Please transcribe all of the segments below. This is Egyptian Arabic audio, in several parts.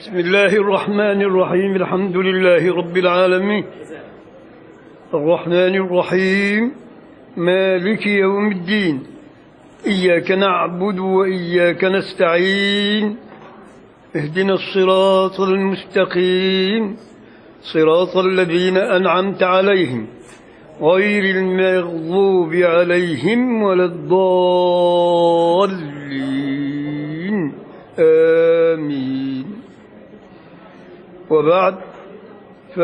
بسم الله الرحمن الرحيم الحمد لله رب العالمين الرحمن الرحيم مالك يوم الدين إياك نعبد وإياك نستعين اهدنا الصراط المستقيم صراط الذين أنعمت عليهم غير المغضوب عليهم ولا الضالين آمين وبعد ف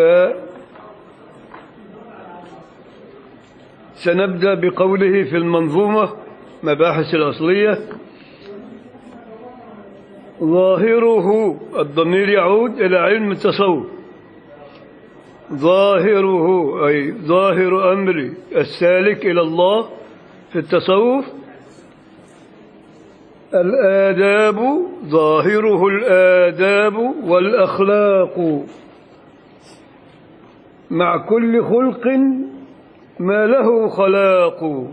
سنبدأ بقوله في المنظومة مباحث الأصلية ظاهره الضمير يعود إلى علم التصوف ظاهره أي ظاهر أمر السالك إلى الله في التصوف الآداب ظاهره الآداب والأخلاق مع كل خلق ما له خلاق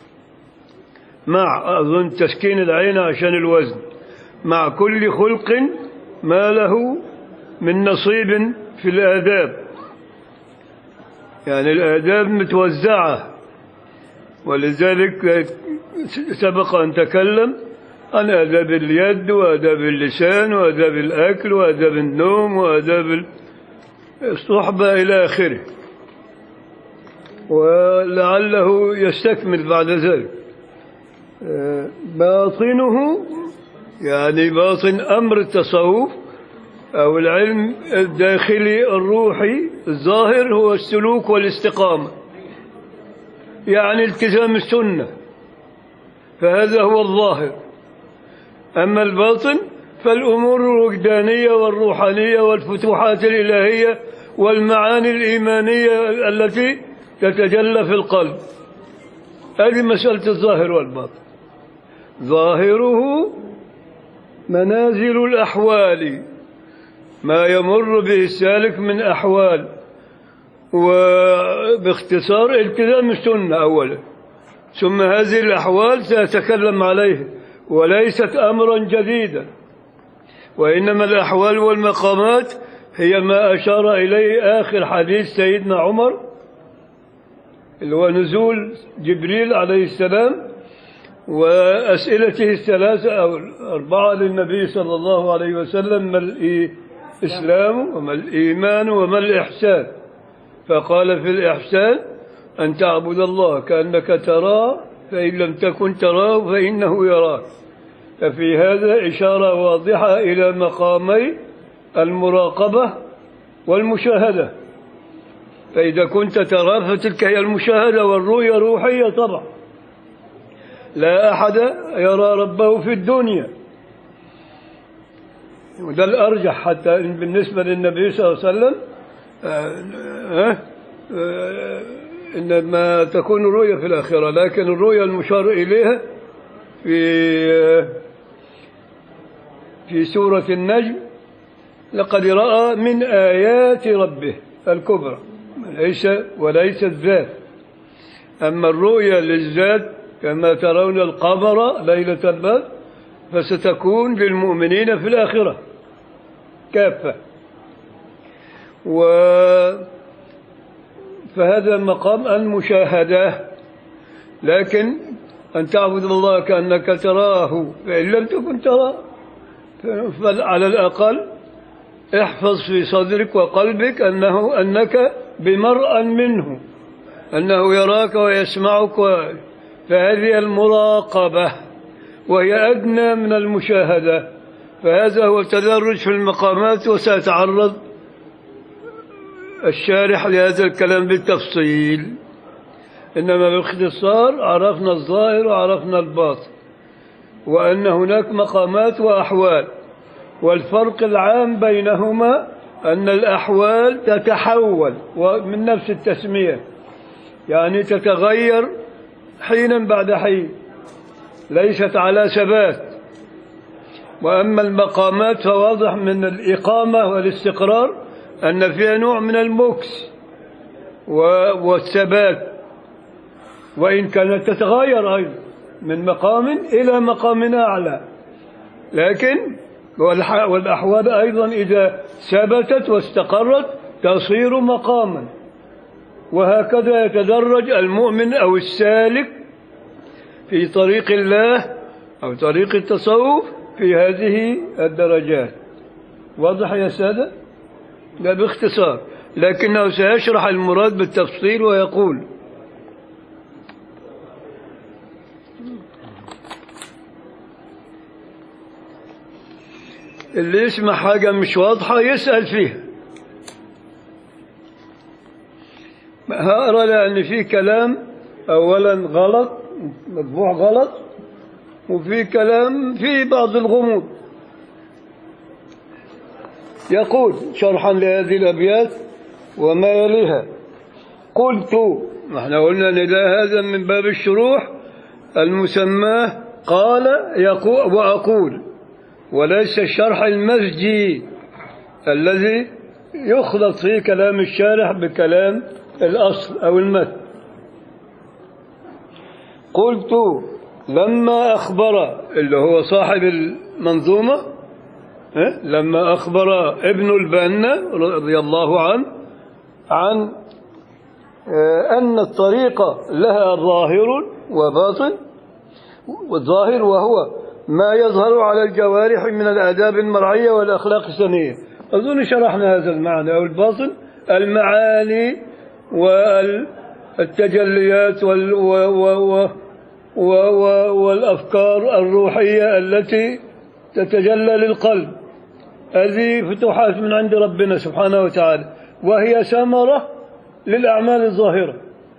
مع أظن تسكين العين عشان الوزن مع كل خلق ما له من نصيب في الآداب يعني الآداب متوزعة ولذلك سبق أن تكلم عن آداب اليد وآداب اللسان وآداب الأكل وآداب النوم وآداب الصحبة إلى آخره ولعله يستكمل بعد ذلك باطنه يعني باطن أمر التصوف أو العلم الداخلي الروحي الظاهر هو السلوك والاستقامة يعني التزام السنة فهذا هو الظاهر أما الباطن فالأمور الوجدانية والروحانية والفتوحات الإلهية والمعاني الإيمانية التي تتجلى في القلب هذه مسألة الظاهر والباطن ظاهره منازل الأحوال ما يمر به السالك من أحوال وباختصار التزام السنة أولا ثم هذه الأحوال سأتكلم عليها وليست أمرا جديدا وإنما الأحوال والمقامات هي ما أشار إليه آخر حديث سيدنا عمر اللي هو نزول جبريل عليه السلام وأسئلته الثلاثة أو الأربعة للنبي صلى الله عليه وسلم ما الإسلام وما الإيمان وما الإحسان فقال في الإحسان أن تعبد الله كأنك تراه فإن لم تكن تراه فإنه يراك ففي هذا إشارة واضحة إلى مقامي المراقبة والمشاهدة فإذا كنت تراه فتلك هي المشاهدة والرؤية روحية طبعا لا أحد يرى ربه في الدنيا وده الأرجح حتى بالنسبة للنبي صلى الله عليه وسلم آه آه إنما تكون الرؤية في الآخرة لكن الرؤية المشار إليها في في سورة النجم لقد رأى من آيات ربه الكبرى ليس وليس الذات أما الرؤيا للذات كما ترون القمر ليلة البدر فستكون للمؤمنين في الآخرة كافة و فهذا مقام المشاهدة لكن أن تعبد الله كأنك تراه فإن لم تكن تراه فعلى الأقل احفظ في صدرك وقلبك أنه أنك بمرأ منه أنه يراك ويسمعك و... فهذه المراقبة وهي أدنى من المشاهدة فهذا هو التدرج في المقامات وسأتعرض الشارح لهذا الكلام بالتفصيل إنما باختصار عرفنا الظاهر وعرفنا الباطن وأن هناك مقامات وأحوال والفرق العام بينهما أن الأحوال تتحول من نفس التسمية يعني تتغير حينا بعد حين ليست على ثبات وأما المقامات فواضح من الإقامة والاستقرار أن فيها نوع من المكس والثبات وإن كانت تتغير أيضا من مقام إلى مقام أعلى لكن والح- والأحوال أيضا إذا ثبتت واستقرت تصير مقاما وهكذا يتدرج المؤمن أو السالك في طريق الله أو طريق التصوف في هذه الدرجات واضح يا سادة؟ لا باختصار لكنه سيشرح المراد بالتفصيل ويقول اللي يسمع حاجة مش واضحة يسأل فيها هقرا لأن في كلام أولا غلط مطبوع غلط وفي كلام في بعض الغموض يقول شرحا لهذه الأبيات وما يليها قلت ما احنا قلنا ان ده هذا من باب الشروح المسماه قال يقول وأقول وليس الشرح المزجي الذي يخلط فيه كلام الشارح بكلام الأصل أو المتن قلت لما أخبر اللي هو صاحب المنظومة ها؟ لما أخبر ابن البنا رضي الله عنه عن آه، أن الطريقة لها ظاهر وباطن والظاهر وهو ما يظهر على الجوارح من الآداب المرعية والأخلاق السنية أظن شرحنا هذا المعنى أو الباطن المعاني والتجليات وال و و و و و والأفكار الروحية التي تتجلى للقلب هذه فتوحات من عند ربنا سبحانه وتعالى وهي ثمرة للأعمال الظاهرة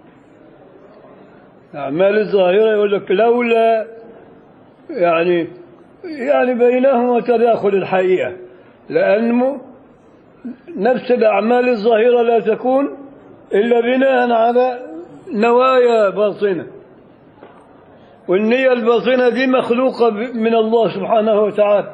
الأعمال الظاهرة يقول لك لولا يعني يعني بينهما تداخل الحقيقة لأن نفس الأعمال الظاهرة لا تكون إلا بناء على نوايا باطنة والنية الباطنة دي مخلوقة ب- من الله سبحانه وتعالى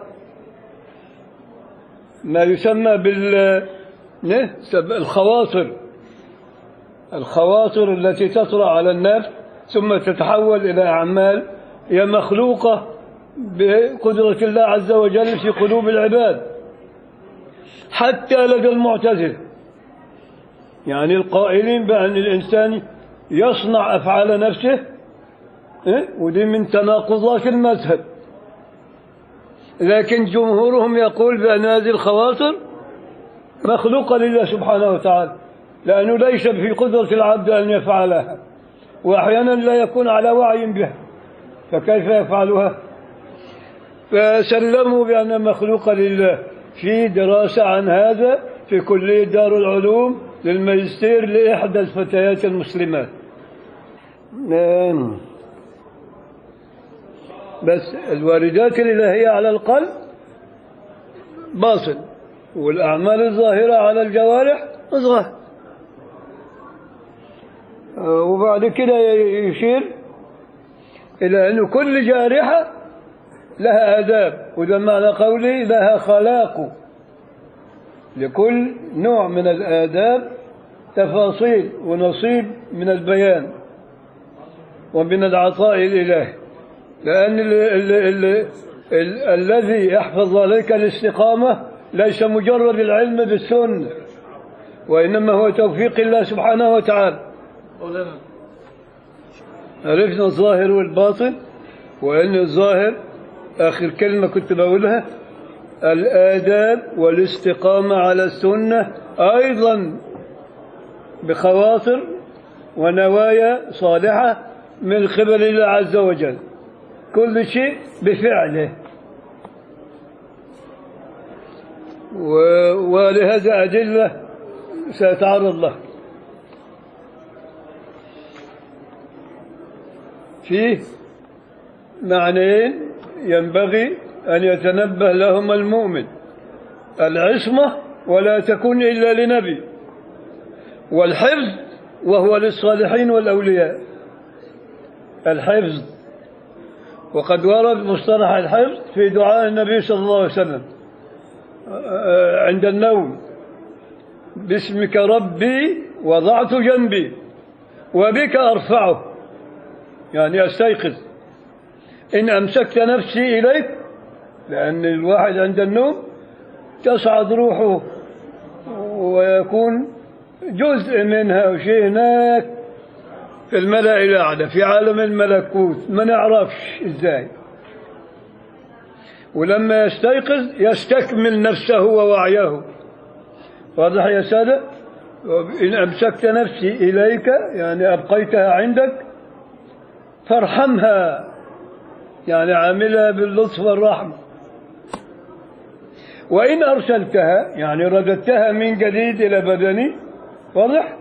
ما يسمى بال نه؟ سب- الخواطر الخواطر التي تطرأ على النفس ثم تتحول إلى أعمال هي مخلوقة بقدرة الله عز وجل في قلوب العباد حتى لدى المعتزلة يعني القائلين بأن الإنسان يصنع أفعال نفسه إيه؟ ودي من تناقضات المذهب لكن جمهورهم يقول بأن هذه الخواطر مخلوقة لله سبحانه وتعالى لأنه ليس في قدرة العبد أن يفعلها وأحيانا لا يكون على وعي بها فكيف يفعلها فسلموا بأن مخلوقة لله في دراسة عن هذا في كلية دار العلوم للماجستير لإحدى الفتيات المسلمات نعم. بس الواردات الإلهية على القلب باطل والأعمال الظاهرة على الجوارح ظاهر آه، وبعد كده يشير إلى أن كل جارحة لها آداب وده معنى قولي لها خلاق لكل نوع من الآداب تفاصيل ونصيب من البيان ومن العطاء الإلهي لأن ال ال ال ال الذي يحفظ عليك الاستقامة ليس مجرد العلم بالسنة وإنما هو توفيق الله سبحانه وتعالى مولانا عرفنا الظاهر والباطن وأن الظاهر آخر كلمة كنت بقولها الآداب والاستقامة على السنة أيضا بخواطر ونوايا صالحة من قبل الله عز وجل كل شيء بفعله و- ولهذا أدلة سيتعرض لها فيه معنيين ينبغي أن يتنبه لهما المؤمن العصمة ولا تكون إلا لنبي والحفظ وهو للصالحين والأولياء الحفظ وقد ورد مصطلح الحفظ في دعاء النبي صلى الله عليه وسلم آه، عند النوم باسمك ربي وضعت جنبي وبك أرفعه يعني أستيقظ إن أمسكت نفسي إليك لأن الواحد عند النوم تصعد روحه ويكون جزء منها وشيء هناك في الملأ الأعلى في عالم الملكوت ما نعرفش إزاي ولما يستيقظ يستكمل نفسه ووعيه واضح يا سادة إن أمسكت نفسي إليك يعني أبقيتها عندك فارحمها يعني عاملها باللطف والرحمة وإن أرسلتها يعني رددتها من جديد إلى بدني واضح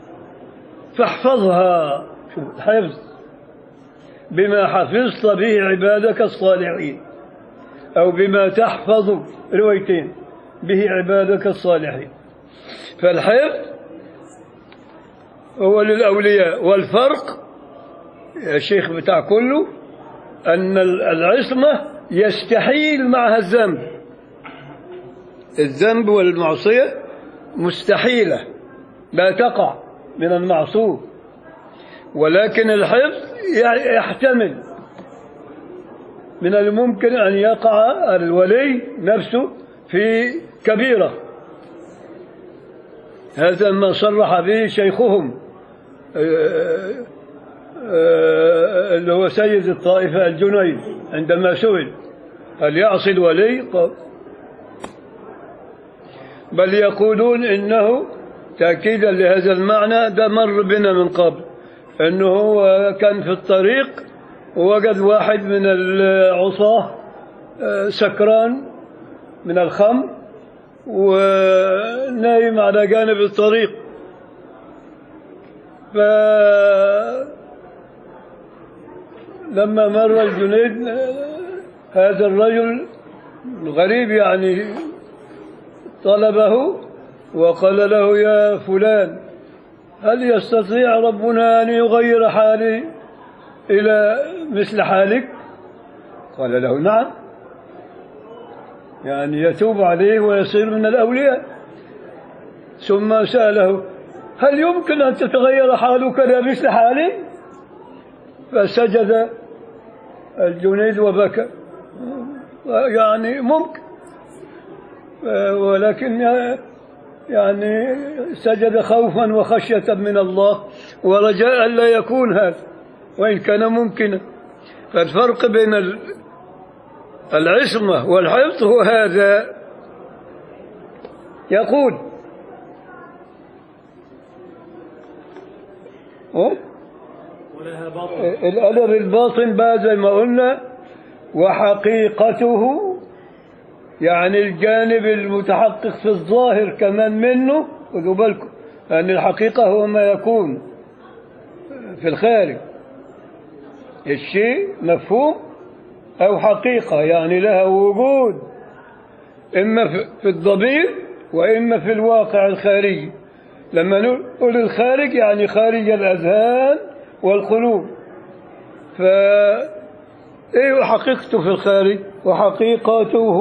فاحفظها شوف الحفظ بما حفظت به عبادك الصالحين أو بما تحفظ روايتين به عبادك الصالحين فالحفظ هو للأولياء والفرق يا شيخ بتاع كله أن العصمة يستحيل معها الذنب الذنب والمعصية مستحيلة لا تقع من المعصوم ولكن الحفظ يحتمل من الممكن أن يقع الولي نفسه في كبيرة هذا ما صرح به شيخهم اللي هو سيد الطائفة الجنيد عندما سئل هل يعصي الولي قال بل يقولون إنه تأكيدا لهذا المعنى ده مر بنا من قبل أنه هو كان في الطريق ووجد واحد من العصاة سكران من الخمر ونايم على جانب الطريق ف لما مر الجنيد هذا الرجل الغريب يعني طلبه وقال له يا فلان هل يستطيع ربنا أن يغير حالي إلى مثل حالك قال له نعم يعني يتوب عليه ويصير من الأولياء ثم سأله هل يمكن أن تتغير حالك إلى مثل حالي فسجد الجنيد وبكى يعني ممكن ولكن يعني سجد خوفا وخشية من الله ورجاء لا يكون هذا وإن كان ممكنا فالفرق بين العصمة والحفظ هو هذا يقول الأدب الباطن بعد زي ما قلنا وحقيقته يعني الجانب المتحقق في الظاهر كمان منه خذوا بالكم لأن الحقيقة هو ما يكون في الخارج الشيء مفهوم أو حقيقة يعني لها وجود إما في الضمير وإما في الواقع الخارجي لما نقول الخارج يعني خارج الأذهان والقلوب ف ايه حقيقته في الخارج وحقيقته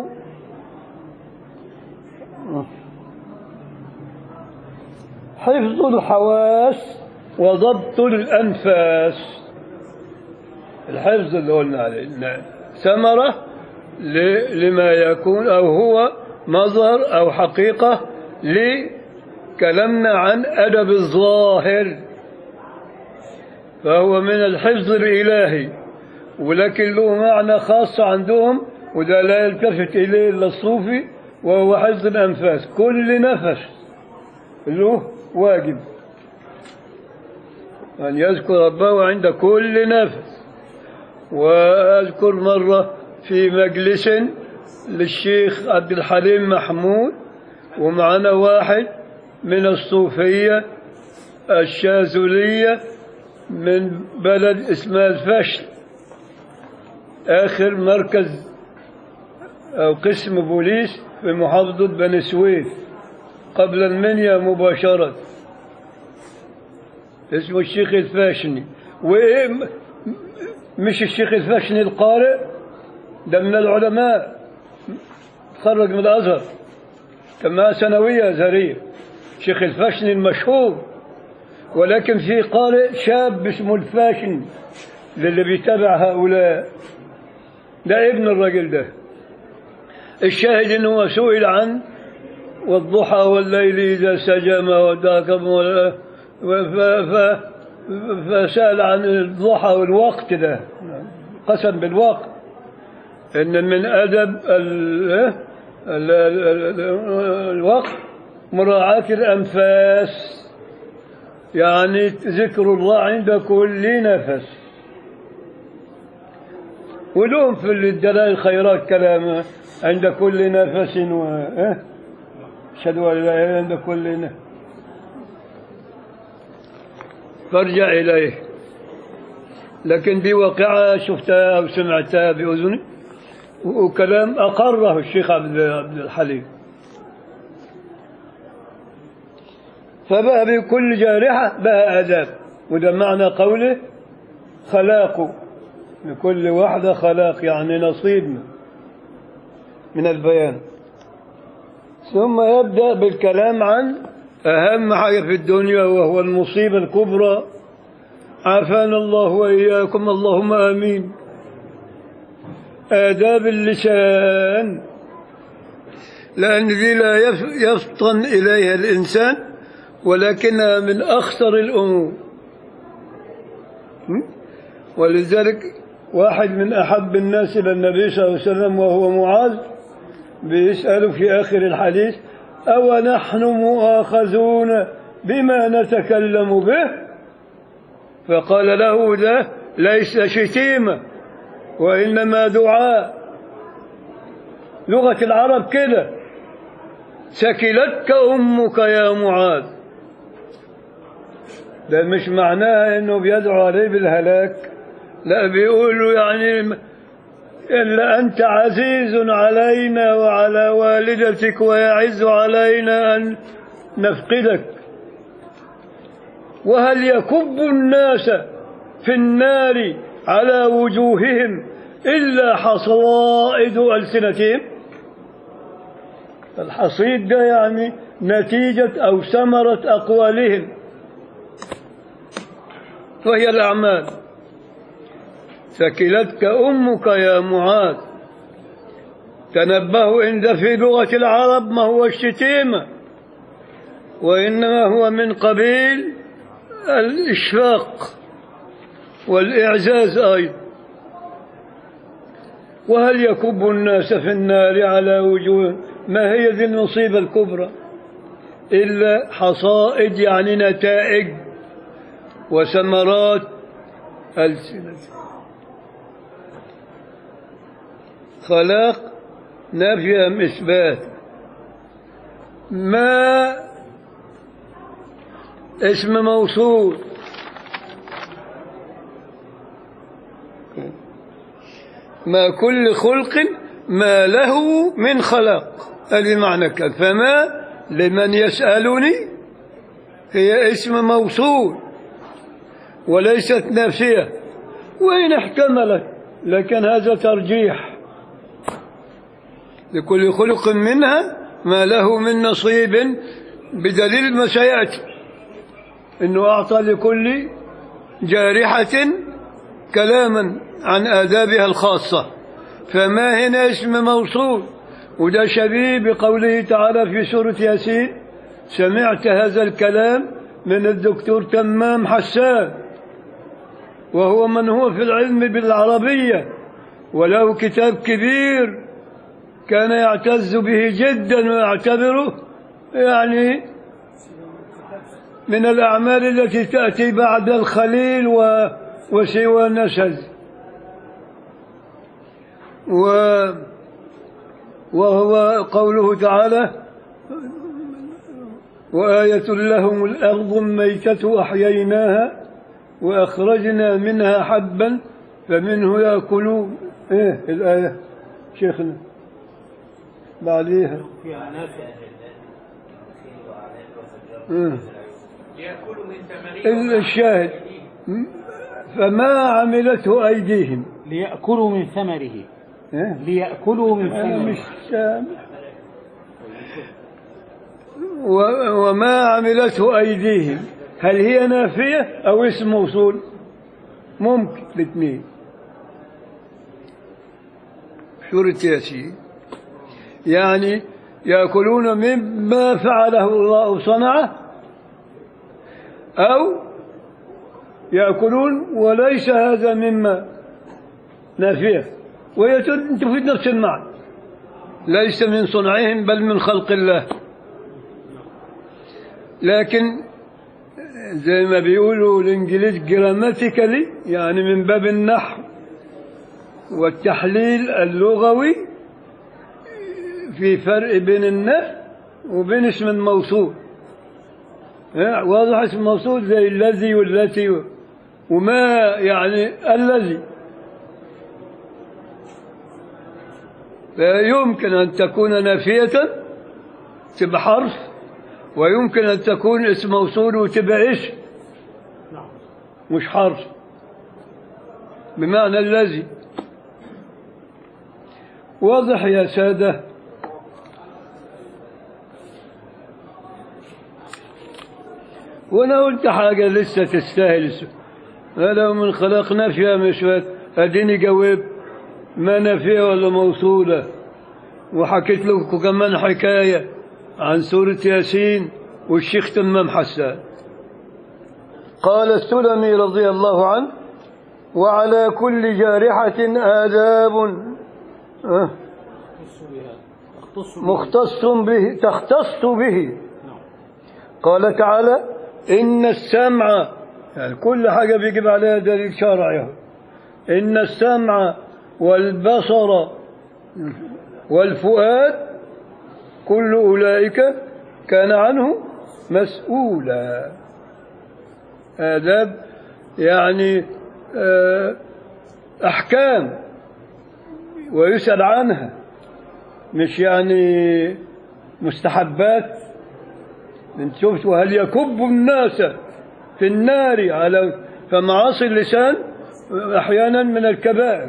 حفظ الحواس وضبط الأنفاس الحفظ اللي قلنا عليه ثمرة لما يكون أو هو مظهر أو حقيقة لكلامنا عن أدب الظاهر فهو من الحفظ الإلهي ولكن له معنى خاص عندهم وده لا يلتفت إليه إلا الصوفي وهو حفظ الأنفاس كل نفس له واجب أن يذكر ربه عند كل نفس وأذكر مرة في مجلس للشيخ عبد الحليم محمود ومعنا واحد من الصوفية الشاذلية من بلد اسمها الفشل آخر مركز أو قسم بوليس في محافظة بني سويف قبل المنيا مباشرة اسمه الشيخ الفاشني وإيه مش الشيخ الفاشني القارئ ده من العلماء تخرج من الأزهر كما ثانوية أزهرية شيخ الفاشني المشهور ولكن في قارئ شاب اسمه الفاشن للي بيتابع هؤلاء ده ابن الرجل ده الشاهد أنه سئل عن والضحى والليل إذا سجى ما وداك مولا- ف- ف- فسأل عن الضحى والوقت ده قسم بالوقت إن من أدب ال ال ال ال الوقت مراعاة الأنفاس يعني ذكر الله عند كل نفس ولهم في الدلائل خيرات كلام عند كل نفس و إيه؟ أشهد أن لا إله إلا عند كل نفس فارجع إليه لكن دي واقعة شفتها أو سمعتها بأذني وكلام أقره الشيخ عبد عبد الحليم فبقى بكل جارحة بقى آداب وده معنى قوله خلاق لكل واحدة خلاق يعني نصيب من البيان ثم يبدأ بالكلام عن أهم حاجة في الدنيا وهو المصيبة الكبرى عافانا الله وإياكم اللهم آمين آداب اللسان لأن ذي لا يف- يفطن إليها الإنسان ولكنها من أخطر الأمور م? ولذلك واحد من أحب الناس إلى النبي صلى الله عليه وسلم وهو معاذ بيسأله في آخر الحديث أو نحن مؤاخذون بما نتكلم به فقال له ده ليس شتيمة وإنما دعاء لغة العرب كده سكلتك أمك يا معاذ ده مش معناها انه بيدعو عليه بالهلاك لا بيقول له يعني إلا أنت عزيز علينا وعلى والدتك ويعز علينا أن نفقدك وهل يكب الناس في النار على وجوههم إلا حصائد ألسنتهم الحصيد ده يعني نتيجة أو ثمرة أقوالهم وهي الأعمال ثكلتك أمك يا معاذ تنبهوا إن ده في لغة العرب ما هو الشتيمة وإنما هو من قبيل الإشفاق والإعزاز أيضا وهل يكب الناس في النار على وجوه ما هي ذي المصيبة الكبرى إلا حصائد يعني نتائج وثمرات ألسنة خلاق نفي أم إثبات ما اسم موصول ما كل خلق ما له من خلق هذه معنى كذا فما لمن يسألني هي اسم موصول وليست نافية وإن احتملت لكن هذا ترجيح لكل خلق منها ما له من نصيب بدليل ما سيأتي إنه أعطى لكل جارحة كلاما عن آدابها الخاصة فما هنا اسم موصول وده شبيه بقوله تعالى في سورة ياسين سمعت هذا الكلام من الدكتور تمام حسان وهو من هو في العلم بالعربية وله كتاب كبير كان يعتز به جدا ويعتبره يعني من الأعمال التي تأتي بعد الخليل و وسوى النسج و وهو قوله تعالى وآية لهم الأرض الميتة أحييناها وأخرجنا منها حبا فمنه يأكلون إيه الآية شيخنا بعديها فيها نافع إيه. ليأكلوا من ثمره إلا الشاهد فما عملته أيديهم ليأكلوا من ثمره إيه؟ ليأكلوا من أنا مش ثمره سامع و- وما عملته أيديهم هل هي نافية أو اسم موصول ممكن الاثنين سورة ياسين يعني يأكلون مما فعله الله صنعه أو يأكلون وليس هذا مما نافية وهي تفيد نفس المعنى ليس من صنعهم بل من خلق الله لكن زي ما بيقولوا الانجليز جراماتيكالي يعني من باب النحو والتحليل اللغوي في فرق بين النفي وبين اسم الموصول ها، واضح اسم الموصول زي الذي والتي و- وما يعني الذي لا يمكن أن تكون نافية تبقى حرف ويمكن أن تكون اسم موصول وتبقى إيش نعم مش حرف بمعنى الذي واضح يا سادة وانا قلت حاجة لسه تستاهل هذا من خلقنا فيها مش اديني جاوب ما نافية ولا موصولة وحكيت لكم كمان حكاية عن سورة ياسين والشيخ تمام حسان قال السلمي رضي الله عنه وعلى كل جارحة آداب أه، تختص بها تختص بها مختص به تختص به نعم قال تعالى إن السمع يعني كل حاجة بيجيب عليها دليل شرعي إن السمع والبصر والفؤاد كل أولئك كان عنه مسؤولا آداب يعني آه، أحكام ويسأل عنها مش يعني مستحبات انت شفت وهل يكب الناس في النار على فمعاصي اللسان احيانا من الكبائر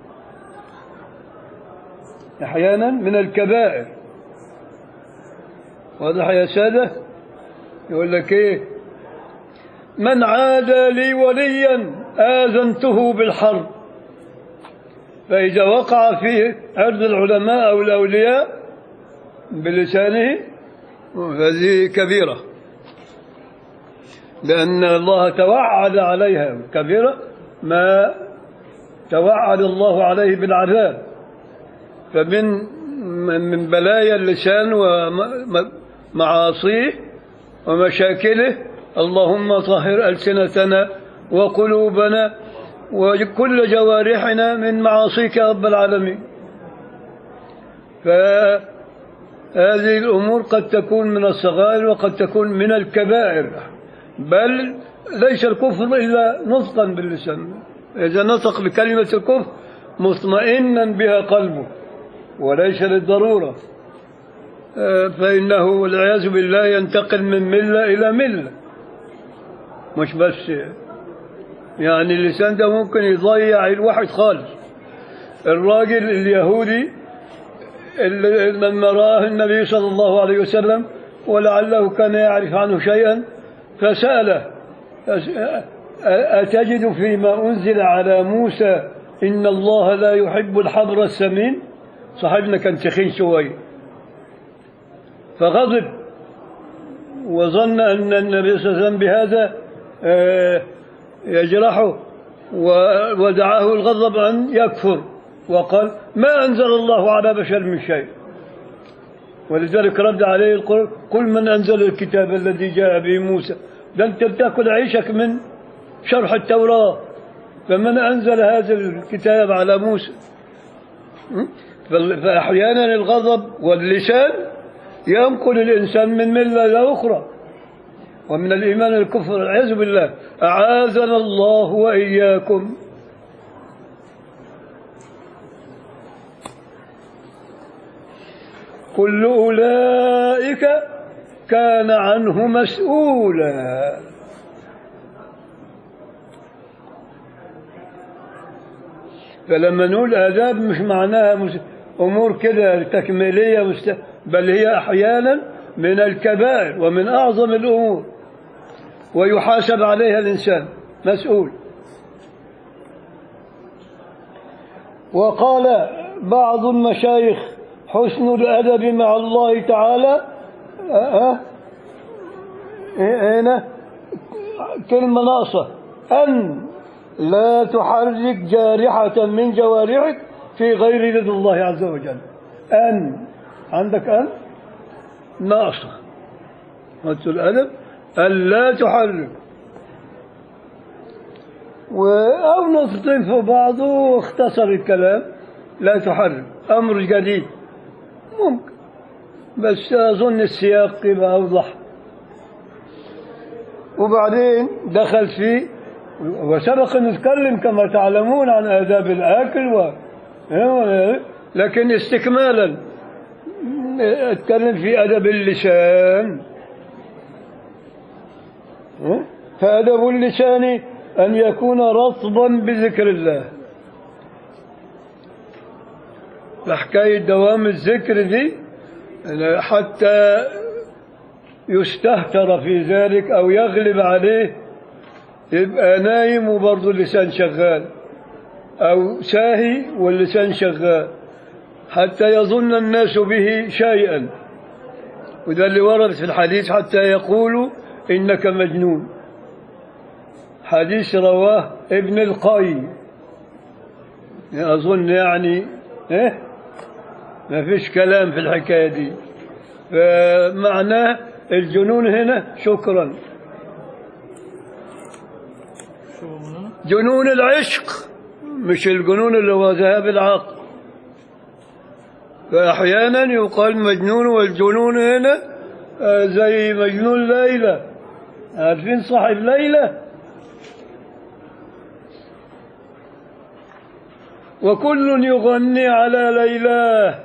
احيانا من الكبائر واضح يا ساده يقول لك ايه من عادى لي وليا آذنته بالحرب فإذا وقع فيه عرض العلماء أو الأولياء بلسانه هذه كبيرة لأن الله توعد عليها كبيرة ما توعد الله عليه بالعذاب فمن من بلايا اللسان ومعاصيه ومشاكله اللهم طهر ألسنتنا وقلوبنا وكل جوارحنا من معاصيك يا رب العالمين فهذه الأمور قد تكون من الصغائر وقد تكون من الكبائر بل ليس الكفر إلا نطقا باللسان إذا نطق بكلمة الكفر مطمئنا بها قلبه وليس للضرورة آه، فإنه والعياذ بالله ينتقل من ملة إلى ملة مش بس يعني اللسان ده ممكن يضيع الواحد خالص الراجل اليهودي اللي لما رآه النبي صلى الله عليه وسلم ولعله كان يعرف عنه شيئا فسأله أتجد فيما أنزل على موسى إن الله لا يحب الحبر السمين صاحبنا كان تخين شوية فغضب وظن أن النبي صلى الله عليه وسلم بهذا آه، يجرحه و- ودعاه الغضب أن يكفر وقال ما أنزل الله على بشر من شيء ولذلك رد عليه القرآن قل من أنزل الكتاب الذي جاء به موسى ده أنت بتاكل عيشك من شرح التوراة فمن أنزل هذا الكتاب على موسى م? فال- فأحيانا الغضب واللسان ينقل الإنسان من ملة إلى أخرى ومن الإيمان الكفر والعياذ بالله أعاذنا الله وإياكم كل أولئك كان عنه مسؤولا فلما نقول آداب مش معناها مس- أمور كده تكميلية مست... بل هي أحيانا من الكبائر ومن أعظم الأمور ويحاسب عليها الإنسان مسؤول وقال بعض المشايخ حسن الأدب مع الله تعالى أه أه هنا كلمة ناقصة أن لا تحرك جارحة من جوارحك في غير رضا الله عز وجل أن عندك أن ناقصة حسن الأدب أن لا تحرك و- أو نصطف بعضه واختصر الكلام لا تحرك أمر جديد ممكن بس أظن السياق يبقى أوضح وبعدين دخل في وسبق أن نتكلم كما تعلمون عن آداب الأكل و لكن استكمالا اتكلم في أدب اللسان فأدب اللسان أن يكون رطبا بذكر الله لحكاية دوام الذكر دي حتى يستهتر في ذلك أو يغلب عليه يبقى نايم وبرضه اللسان شغال أو ساهي واللسان شغال حتى يظن الناس به شيئا وده اللي ورد في الحديث حتى يقولوا إنك مجنون حديث رواه ابن القيم أظن يعني إيه ما فيش كلام في الحكاية دي فمعناه الجنون هنا شكرا شو هنا جنون العشق مش الجنون اللي هو ذهاب العقل فأحيانا يقال مجنون والجنون هنا آه، زي مجنون ليلى عارفين صاحب ليلى وكل يغني على ليلاه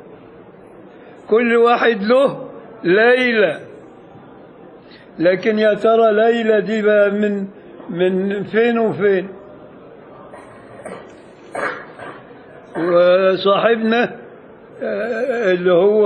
كل واحد له ليلى لكن يا ترى ليلى دي بقى من من فين وفين وصاحبنا آه، اللي هو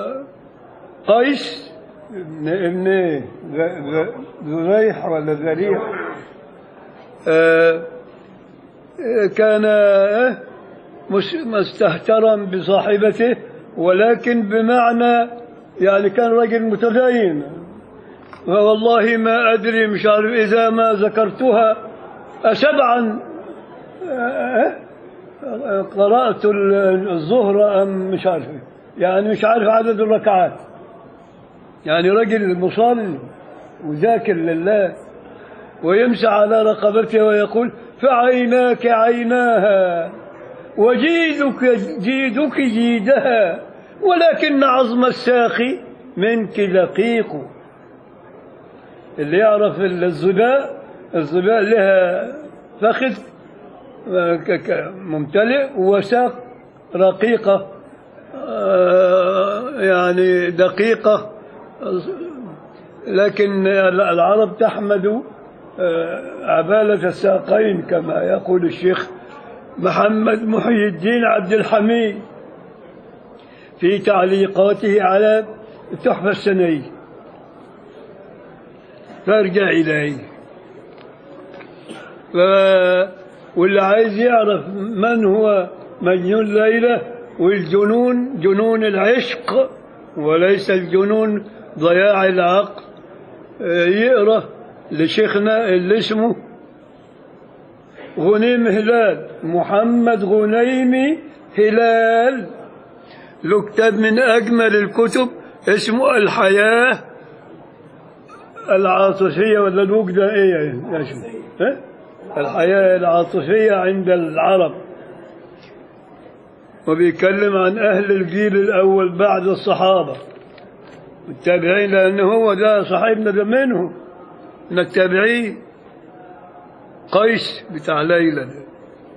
قيس ابن ابن إيه؟ ذ- ذ- ذريح ولا ذريح آه، آه، كان آه، مش مستهترا بصاحبته ولكن بمعنى يعني كان رجل متدين فوالله ما أدري مش عارف إذا ما ذكرتها أسبعا آه، آه، قرأت الظهر أم مش عارف يعني مش عارف عدد الركعات يعني رجل مصلي وذاكر لله ويمسح على رقبته ويقول فعيناك عيناها وجيدك جيدك جيدها ولكن عظم الساقي منك دقيق اللي يعرف الظباء الظباء لها فخذ ك- ك- ممتلئ وساق رقيقة آه، يعني دقيقة لكن العرب تحمد آه، عبالة الساقين كما يقول الشيخ محمد محي الدين عبد الحميد في تعليقاته على التحفة السنية فارجع إليه ف... واللي عايز يعرف من هو مجنون ليلى والجنون جنون العشق وليس الجنون ضياع العقل آه، يقرأ لشيخنا اللي اسمه غنيم هلال محمد غنيمي هلال له كتاب من أجمل الكتب اسمه الحياة العاطفية ولا الوجدة إيه يا شو ها؟ الحياة العاطفية عند العرب وبيتكلم عن أهل الجيل الأول بعد الصحابة التابعين لأنه هو ده صاحبنا ده منهم من التابعين قيس بتاع ليلى ده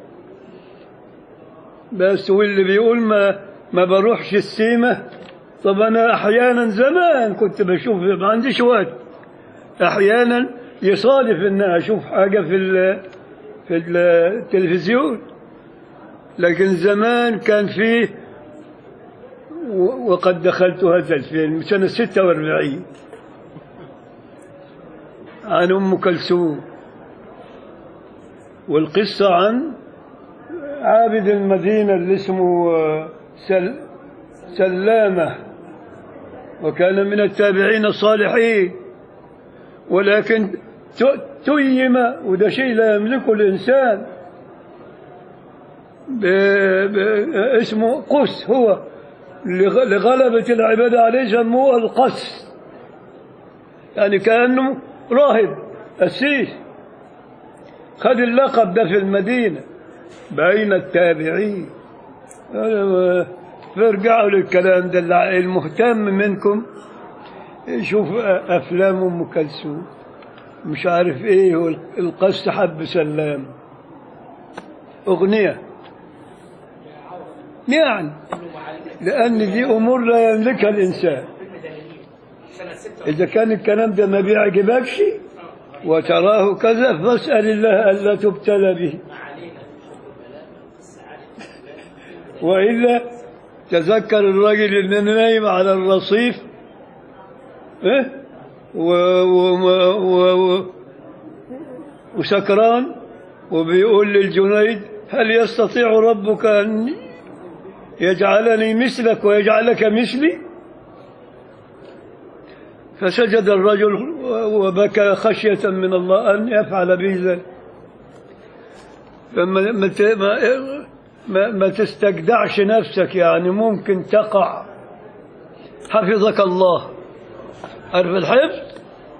بس واللي بيقول ما ما بروحش السيمة طب أنا أحيانا زمان كنت بشوف ما عنديش وقت أحيانا يصادف إن أشوف حاجة في ال- في التلفزيون لكن زمان كان فيه و- وقد دخلت هذا الفيلم سنة 46 عن أم كلثوم والقصة عن عابد المدينة اللي اسمه آه، سل سلامة وكان من التابعين الصالحين ولكن ت- تيم وده شيء لا يملكه الإنسان ب... ب... اسمه قس هو لغ- لغلبة العبادة عليه سموه القس يعني كأنه راهب قسيس خد اللقب ده في المدينة بين التابعين أنا- فارجعوا للكلام ده اللي المهتم منكم يشوف أفلام أم كلثوم مش عارف إيه والقصد حب سلام أغنية يعني لأن دي أمور لا يملكها الإنسان سنة ستة إذا كان الكلام ده ما بيعجبكش وتراه كذا فاسأل الله ألا تبتلى به وإلا تذكر الرجل اللي نايم على الرصيف إيه؟ و و و و وسكران وبيقول للجنيد هل يستطيع ربك أن يجعلني مثلك ويجعلك مثلي فسجد الرجل وبكى خشية من الله أن يفعل به ذلك فما ما ت- ما- ما, ما تستجدعش نفسك يعني ممكن تقع حفظك الله عارف الحفظ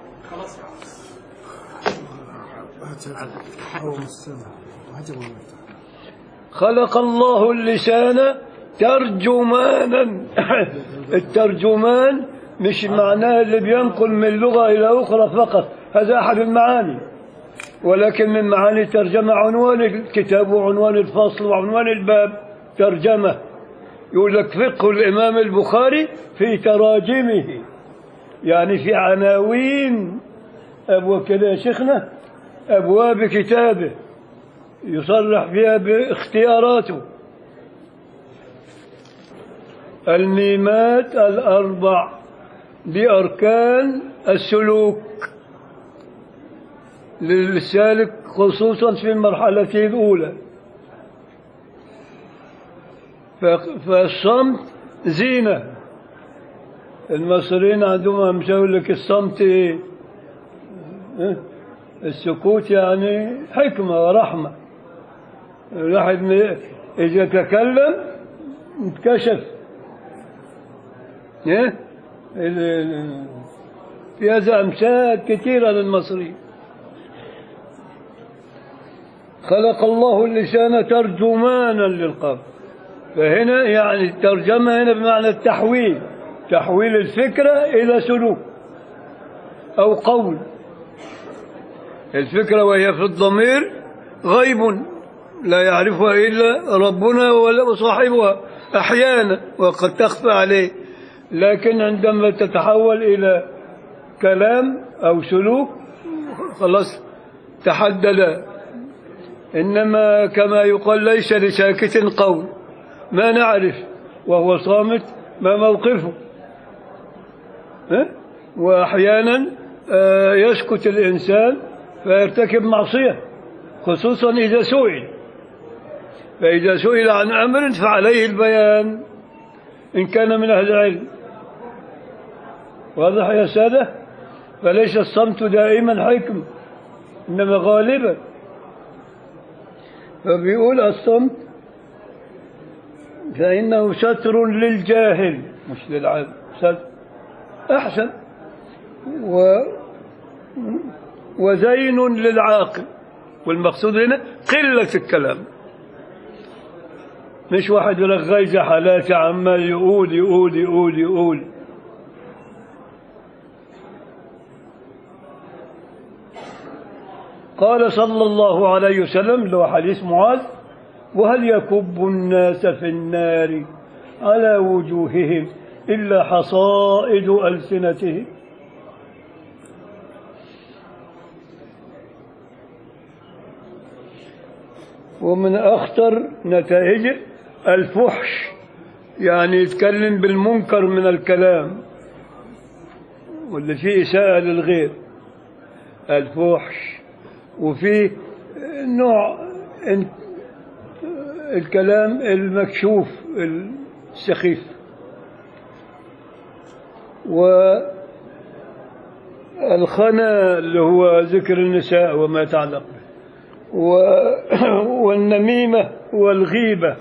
خلق الله اللسان ترجمانا الترجمان مش معناه اللي بينقل من لغة إلى أخرى فقط هذا أحد المعاني ولكن من معاني الترجمة عنوان الكتاب وعنوان الفصل وعنوان الباب ترجمة يقول لك فقه الإمام البخاري في تراجمه يعني في عناوين أبواب كده يا شيخنا أبواب كتابه يصرح فيها باختياراته الميمات الأربع بأركان السلوك للسالك خصوصا في مرحلته الأولى ف- فالصمت زينة المصريين عندهم أمثال يقول لك الصمت إيه؟ إيه؟ السكوت يعني حكمة ورحمة الواحد م- إذا تكلم انكشف إيه؟ ال- ال- في هذا أمثال كثيرة للمصريين خلق الله اللسان ترجمانا للقلب فهنا يعني الترجمة هنا بمعنى التحويل تحويل الفكرة إلى سلوك أو قول الفكرة وهي في الضمير غيب لا يعرفها إلا ربنا ولا صاحبها أحيانا وقد تخفى عليه لكن عندما تتحول إلى كلام أو سلوك خلاص تحدد إنما كما يقال ليس لساكت قول ما نعرف وهو صامت ما موقفه ها؟ وأحيانا آه، يسكت الإنسان فيرتكب معصية خصوصا إذا سئل فإذا سئل عن أمر فعليه البيان إن كان من أهل العلم واضح يا سادة فليس الصمت دائما حكم إنما غالبا فبيقول الصمت فإنه ستر للجاهل مش للعالم ستر أحسن و وزين للعاقل والمقصود هنا قلة الكلام مش واحد يقول لك غيظة حالاتي عمال يقول يقول يقول يقول قال صلى الله عليه وسلم له حديث معاذ وهل يكب الناس في النار على وجوههم إلا حصائد ألسنتهم ومن أخطر نتائجه الفحش يعني يتكلم بالمنكر من الكلام واللي فيه إساءة للغير الفحش وفي نوع ان- الكلام المكشوف السخيف والخنا اللي هو ذكر النساء وما يتعلق به و- والنميمة والغيبة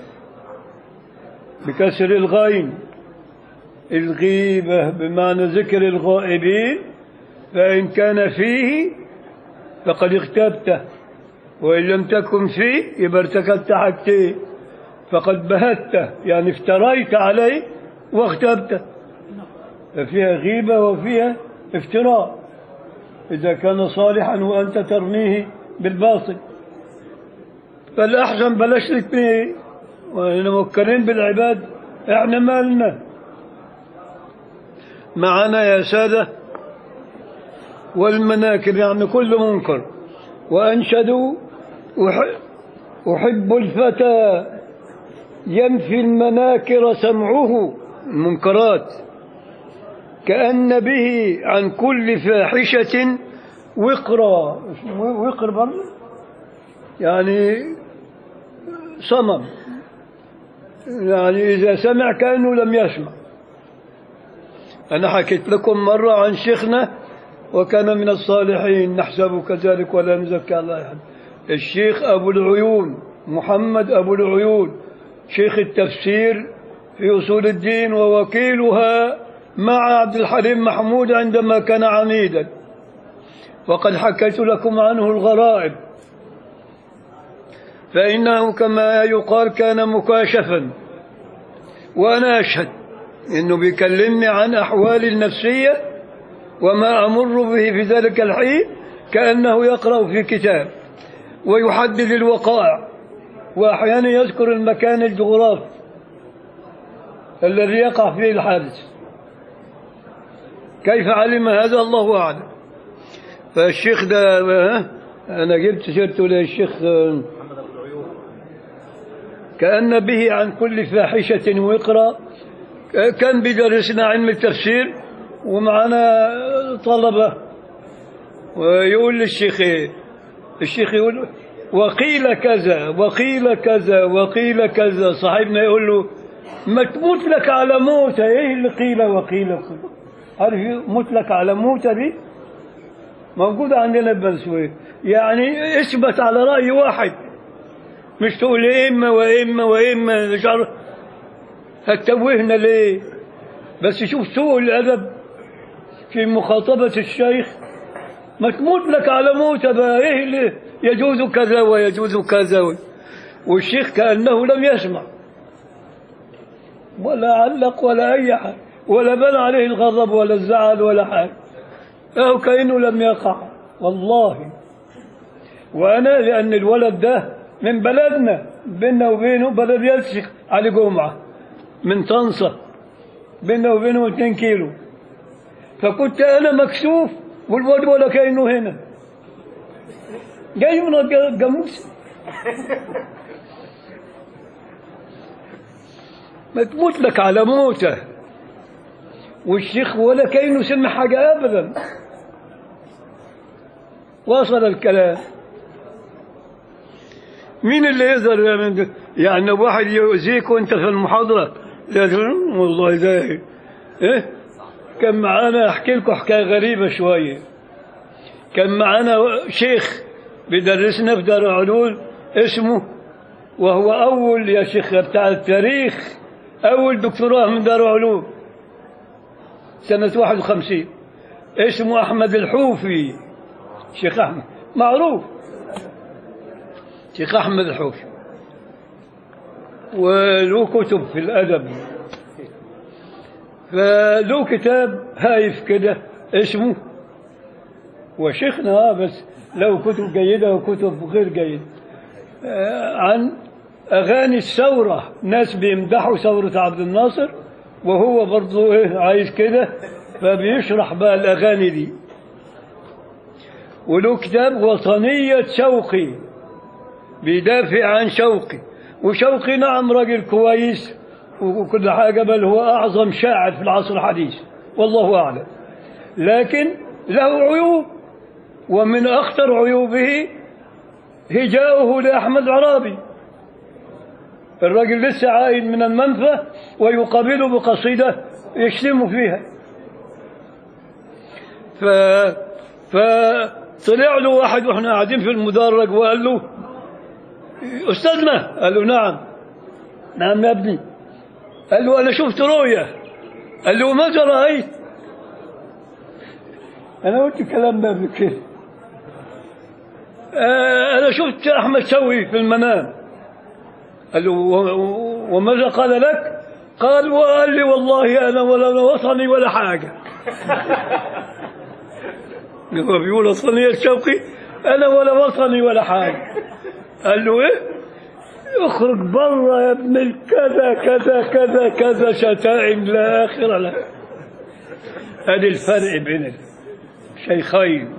بكسر الغين الغيبة بمعنى ذكر الغائبين فإن كان فيه فقد اغتبته وإن لم تكن فيه يبقى ارتكبت حاجتين فقد بهته يعني افتريت عليه واغتبته ففيها غيبة وفيها افتراء إذا كان صالحا وأنت ترميه بالباطل فالأحسن بلاش الاثنين وإحنا موكلين بالعباد احنا مالنا معنا يا سادة والمناكر يعني كل منكر وأنشدوا أح- أحب الفتى ينفي المناكر سمعه المنكرات كأن به عن كل فاحشة وقرا وقر برضه يعني صمم يعني إذا سمع كأنه لم يسمع أنا حكيت لكم مرة عن شيخنا وكان من الصالحين نحسبه كذلك ولا نزكى الله أحد الشيخ أبو العيون محمد أبو العيون شيخ التفسير في أصول الدين ووكيلها مع عبد الحليم محمود عندما كان عميدا وقد حكيت لكم عنه الغرائب فإنه كما يقال كان مكاشفا وأنا أشهد إنه بيكلمني عن أحوالي النفسية وما أمر به في ذلك الحين كأنه يقرأ في كتاب ويحدد الوقائع وأحيانا يذكر المكان الجغرافي الذي يقع فيه الحادث كيف علم هذا الله أعلم فالشيخ ده ها، أنا جبت سيرته للشيخ آه، كأن به عن كل فاحشة وقرأ كان بيدرسنا علم التفسير ومعنا طلبة ويقول للشيخ إيه؟ الشيخ يقول وقيل كذا وقيل كذا وقيل كذا صاحبنا يقول له ما تموت لك على موتة ايه اللي قيل وقيل كذا عارف موت لك على موتة دي موجودة عندنا بنسوية يعني اثبت على رأي واحد مش تقول إما وإما وإما مش عارف هتتوهنا ليه بس شوف سوء الأدب في مخاطبة الشيخ ما تموت لك على موتة بقى إيه اللي يجوز كذا ويجوز كذا والشيخ كأنه لم يسمع ولا علق ولا أي حاجة ولا بنى عليه الغضب ولا الزعل ولا حاجة أو كأنه لم يقع والله وأنا لأن الولد ده من بلدنا بيننا وبينه بلد يلصق على جمعة من طنطا بيننا وبينه 2 كيلو فكنت أنا مكسوف والواد ولا كأنه هنا جاي من الجاموس ما تموت لك على موته والشيخ ولا كأنه سمع حاجة أبدا وصل الكلام مين اللي يقدر يعمل ده؟ يعني واحد يؤذيك وانت في المحاضرة لازم والله ده ايه كان معانا احكي لكم حكاية غريبة شوية كان معانا شيخ بيدرسنا في دار علوم اسمه وهو أول يا شيخ بتاع التاريخ أول دكتوراه من دار علوم سنة 51 اسمه أحمد الحوفي شيخ أحمد معروف شيخ أحمد الحوفي وله كتب في الأدب فله كتاب هايف كده اسمه وشيخنا آه بس له كتب جيدة وكتب غير جيدة آه عن أغاني الثورة ناس بيمدحوا ثورة عبد الناصر وهو برضه إيه عايز كده فبيشرح بقى الأغاني دي وله كتاب وطنية شوقي بيدافع عن شوقي وشوقي نعم راجل كويس وكل حاجة بل هو أعظم شاعر في العصر الحديث والله أعلم لكن له عيوب ومن أخطر عيوبه هجاؤه لأحمد عرابي الراجل لسه عايد من المنفى ويقابله بقصيدة يشتم فيها ف فطلع له واحد واحنا قاعدين في المدرج وقال له استاذنا قال له نعم نعم يا ابني قال له انا شفت رؤيا قال له ماذا رايت انا قلت الكلام ده قبل كده آه، انا شفت احمد شوقي في المنام قال له و- و- وماذا قال لك قال وقال لي والله انا ولا وصلني ولا حاجه هو بيقول وصلني الشوقي انا ولا وصلني ولا حاجه قال له ايه اخرج بره يا ابن الكذا كذا كذا كذا شتائم لا اخر له ادي الفرق بين الشيخين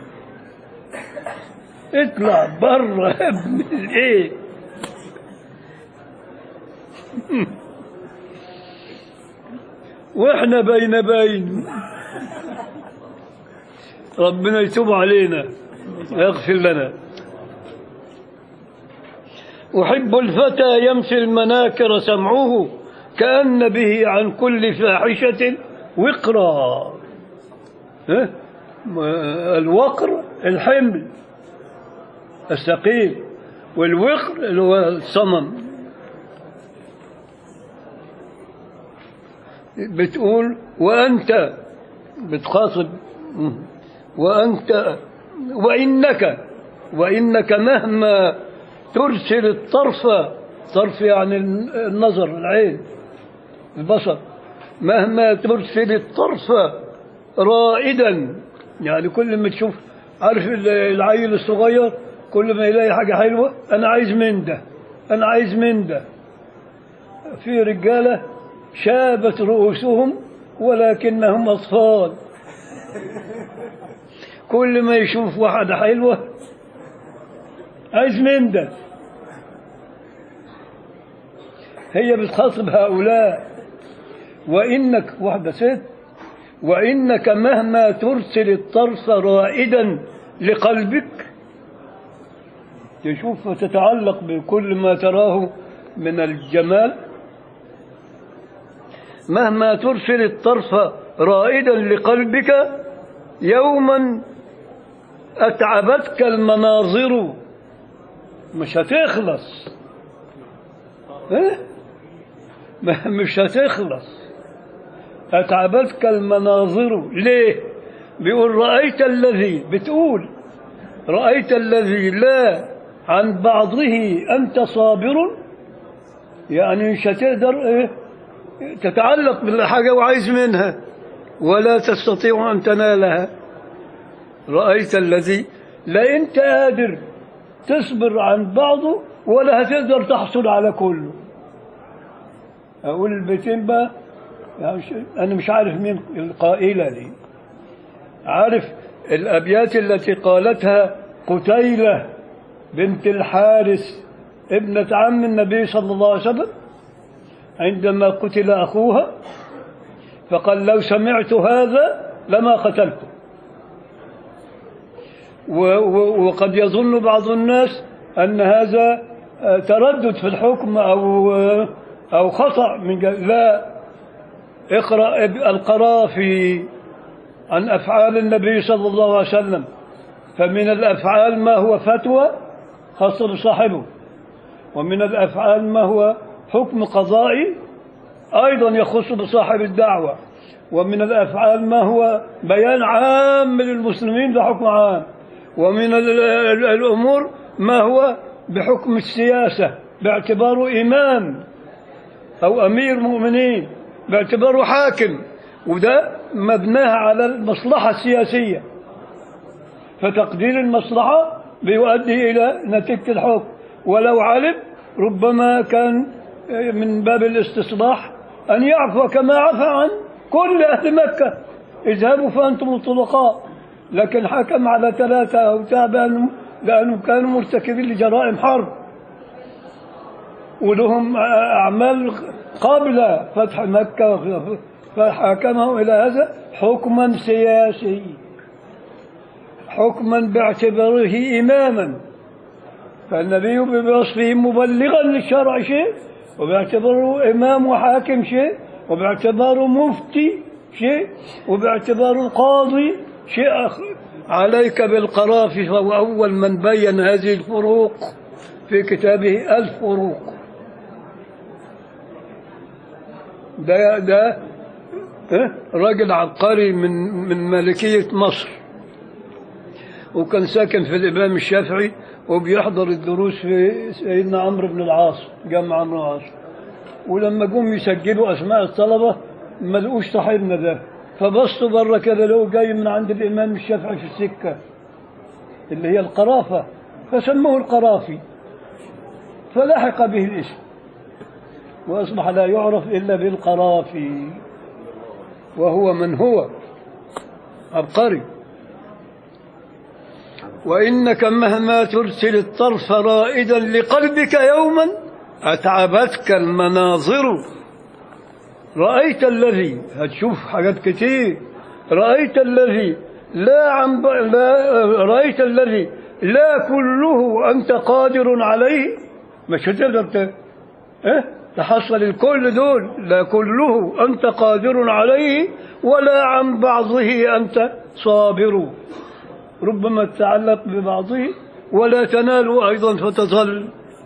اطلع بره يا ابن الايه واحنا بين بين ربنا يتوب علينا ويغفر لنا أحب الفتى يمشي المناكر سمعه كأن به عن كل فاحشة وقرا ها؟ الوقر الحمل الثقيل والوقر اللي هو الصمم بتقول وأنت بتخاطب وأنت وإنك وإنك مهما ترسل الطرف طرف يعني النظر العين البصر مهما ترسل الطرف رائدا يعني كل ما تشوف عارف العيل الصغير كل ما يلاقي حاجة حلوة أنا عايز من ده أنا عايز من ده في رجالة شابت رؤوسهم ولكنهم أطفال كل ما يشوف واحدة حلوة عايز من ده هي بتخاطب هؤلاء وإنك واحدة ست وإنك مهما ترسل الطرف رائدا لقلبك تشوف وتتعلق بكل ما تراه من الجمال مهما ترسل الطرف رائدا لقلبك يوما أتعبتك المناظر مش هتخلص إيه؟ ما- مش هتخلص أتعبتك المناظر ليه بيقول رأيت الذي بتقول رأيت الذي لا عن بعضه أنت صابر يعني مش هتقدر إيه تتعلق بالحاجة وعايز منها ولا تستطيع أن تنالها رأيت الذي لا أنت قادر تصبر عن بعضه ولا هتقدر تحصل على كله أقول البيتين بقى يعني مش- أنا مش عارف مين القائلة دي عارف الأبيات التي قالتها قتيلة بنت الحارث ابنة عم النبي صلى الله عليه وسلم عندما قتل أخوها فقال لو سمعت هذا لما قتلته و- و- وقد يظن بعض الناس أن هذا آه، تردد في الحكم أو آه، أو خطأ من ج- لا اقرأ اب- القرافي عن أفعال النبي صلى الله عليه وسلم فمن الأفعال ما هو فتوى خاص بصاحبه ومن الأفعال ما هو حكم قضائي أيضا يخص بصاحب الدعوة ومن الأفعال ما هو بيان عام للمسلمين بحكم عام ومن ال- ال- الأمور ما هو بحكم السياسة باعتباره إمام أو أمير مؤمنين باعتباره حاكم وده مبناه على المصلحة السياسية فتقدير المصلحة بيؤدي إلى نتيجة الحكم ولو علم ربما كان من باب الاستصلاح أن يعفو كما عفى عن كل أهل مكة اذهبوا فأنتم الطلقاء لكن حكم على ثلاثة أو تابع لأنهم كانوا مرتكبين لجرائم حرب ولهم أعمال قبل فتح مكة فحكمهم إلى هذا حكما سياسي حكما باعتباره إماما فالنبي بوصفه مبلغا للشرع شيء وباعتباره إمام وحاكم شيء وباعتباره مفتي شيء وباعتباره قاضي شيء آخر عليك بالقرافي فهو أول من بين هذه الفروق في كتابه الفروق ده ده إيه؟ راجل عبقري من من مالكية مصر وكان ساكن في الإمام الشافعي وبيحضر الدروس في سيدنا عمرو بن العاص جامع عمرو بن العاص ولما جم يسجلوا أسماء الطلبة ما لقوش صاحبنا ده فبصوا بره كده لقوا جاي من عند الإمام الشافعي في السكة اللي هي القرافة فسموه القرافي فلحق به الاسم وأصبح لا يعرف إلا بالقرافي وهو من هو عبقري وإنك مهما ترسل الطرف رائدا لقلبك يوما أتعبتك المناظر رأيت الذي هتشوف حاجات كتير رأيت الذي لا عن ب... لا رأيت الذي لا كله أنت قادر عليه مش هتقدر ت... إيه؟ تحصل الكل دول لا كله أنت قادر عليه ولا عن بعضه أنت صابر ربما تتعلق ببعضه ولا تنال أيضا فتظل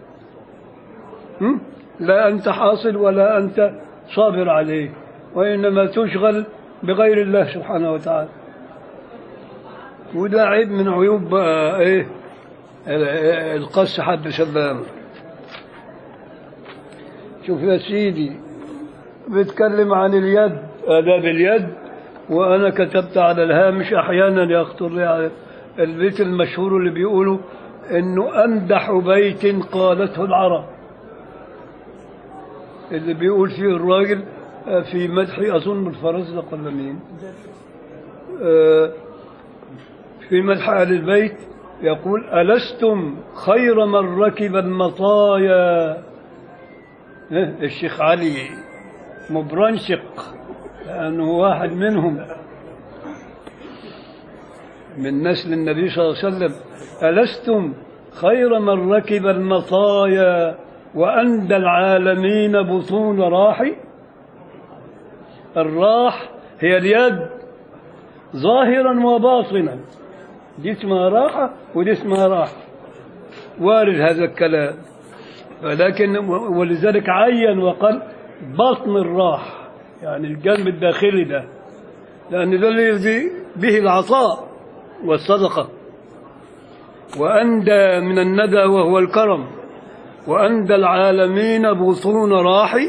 م? لا أنت حاصل ولا أنت صابر عليه وإنما تشغل بغير الله سبحانه وتعالى وده عيب من عيوب بقى إيه القص حد سلام شوف يا سيدي بيتكلم عن اليد آداب اليد وأنا كتبت على الهامش أحيانا يخطر لي على البيت المشهور اللي بيقولوا إنه أمدح بيت قالته العرب اللي بيقول فيه الراجل في مدح أظن الفرزدق ولا مين آه، في مدح أهل البيت يقول ألستم خير من ركب المطايا إيه، الشيخ علي مبرنشق لأنه واحد منهم من نسل النبي صلى الله عليه وسلم ألستم خير من ركب المطايا وأندى العالمين بطون راحي الراح هي اليد ظاهرا وباطنا دي اسمها راحة ودي اسمها راحة وارد هذا الكلام ولكن ولذلك عين وقال بطن الراح يعني الجنب الداخلي ده لأن ده الذي به العطاء والصدقة وأندى من الندى وهو الكرم وأندى العالمين بطون راحي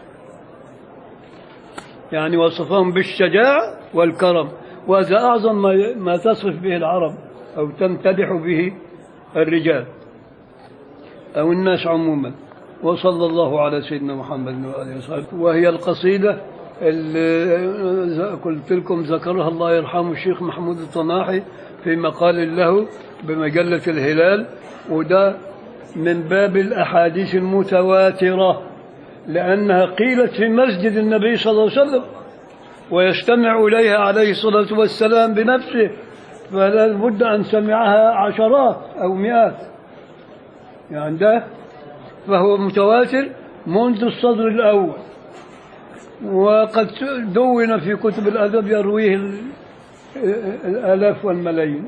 يعني وصفهم بالشجاعة والكرم وهذا أعظم ما ما تصف به العرب أو تمتدح به الرجال أو الناس عموما وصلى الله على سيدنا محمد وآله وصحبه وهي القصيدة اللي قلت لكم ذكرها الله يرحمه الشيخ محمود الطناحي في مقال له بمجلة الهلال وده من باب الأحاديث المتواترة لأنها قيلت في مسجد النبي صلى الله عليه وسلم ويستمع إليها عليه الصلاة والسلام بنفسه فلا بد أن سمعها عشرات أو مئات يعني ده فهو متواتر منذ الصدر الأول وقد دون في كتب الأدب يرويه ال- الآلاف والملايين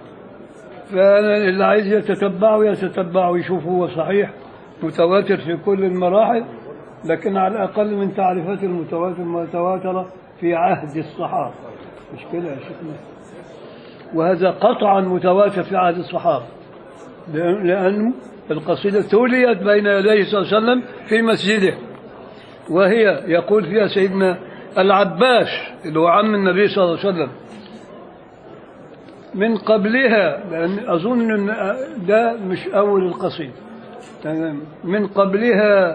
فاللي عايز يتتبعه يتتبعه يشوف هو صحيح متواتر في كل المراحل لكن على الأقل من تعريفات المتواتر متواترة في عهد الصحابة مش كده يا شيخنا وهذا قطعا متواتر في عهد الصحابة لأن لأن القصيدة توليت بين يديه صلى الله عليه وسلم في مسجده وهي يقول فيها سيدنا العباس اللي هو عم النبي صلى الله عليه وسلم من قبلها لأن أظن أن ده مش أول القصيدة تمام. من قبلها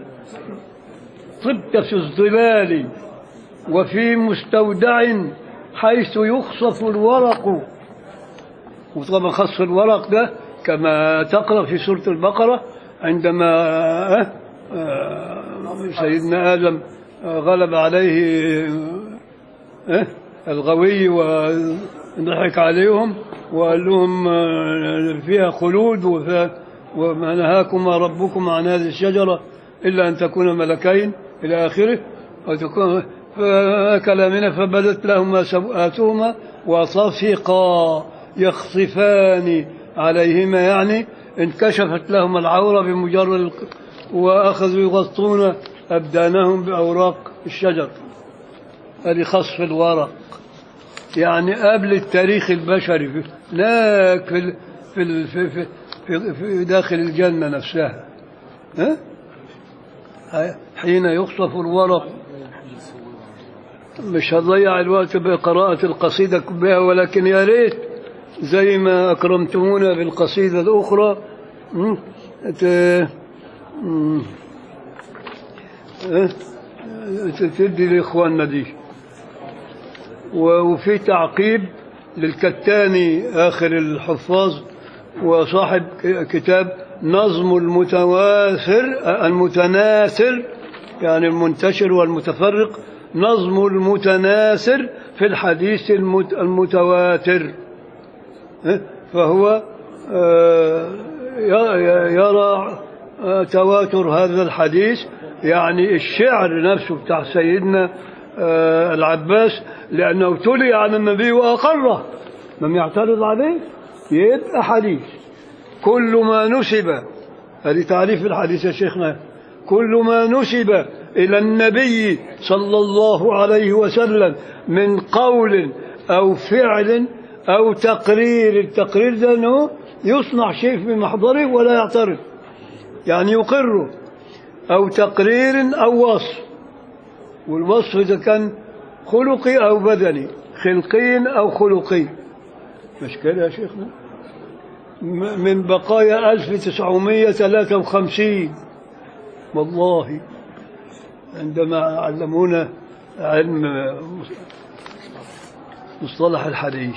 طبت في الظلال وفي مستودع حيث يخصف الورق وطبعا خص الورق ده كما تقرأ في سورة البقرة عندما آه، آه، سيدنا آدم آه، غلب عليه آه، الغوي وضحك عليهم وقال لهم آه، فيها خلود وفيها وما نهاكما ربكما عن هذه الشجرة إلا أن تكونا ملكين إلى آخره وتكون فأكل منها فبدت لهما سوآتهما وطفقا يخصفان عليهما يعني انكشفت لهما العورة بمجرد الق- وأخذوا يغطون أبدانهم بأوراق الشجر هذه خصف الورق يعني قبل التاريخ البشري في هناك في ال- في ال- في في, في, في داخل الجنة نفسها ها؟ هاي- حين يخصف الورق مش هضيع الوقت بقراءة القصيدة بها ولكن يا ريت زي ما أكرمتمونا بالقصيدة الأخرى م? ت- م- اه؟ تدي لإخواننا دي و- وفي تعقيب للكتاني آخر الحفاظ وصاحب ك- كتاب نظم المتواتر المتناثر يعني المنتشر والمتفرق نظم المتناثر في الحديث المت- المتواتر ها؟ فهو آه، ي- يرى آه، تواتر هذا الحديث يعني الشعر نفسه بتاع سيدنا آه، العباس لأنه تلي على النبي وأقره لم يعترض عليه يبقى حديث كل ما نسب هذه تعريف الحديث يا شيخنا كل ما نسب إلى النبي صلى الله عليه وسلم من قول أو فعل أو تقرير التقرير ده أنه يصنع شيء في محضره ولا يعترض يعني يقره أو تقرير أو وصف والوصف إذا كان خلقي أو بدني خلقي أو خلقي مش كده يا شيخنا م- من بقايا 1953 والله عندما علمونا علم مصطلح الحديث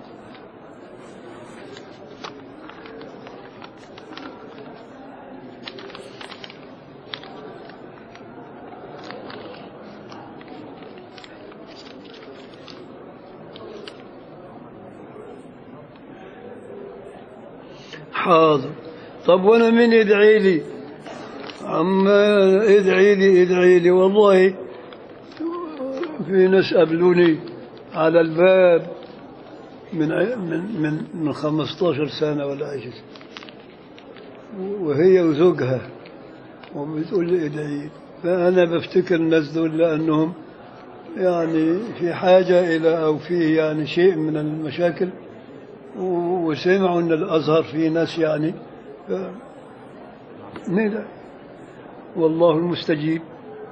حاضر طب وانا من يدعي لي عما ادعي لي ادعي لي والله في ناس قابلوني على الباب من ع- من من من 15 سنه ولا عشر وهي وزوجها وبتقول لي ادعي فانا بفتكر الناس دول لانهم يعني في حاجه الى او فيه يعني شيء من المشاكل و- وسمعوا ان الازهر فيه ناس يعني ف- ندعي والله المستجيب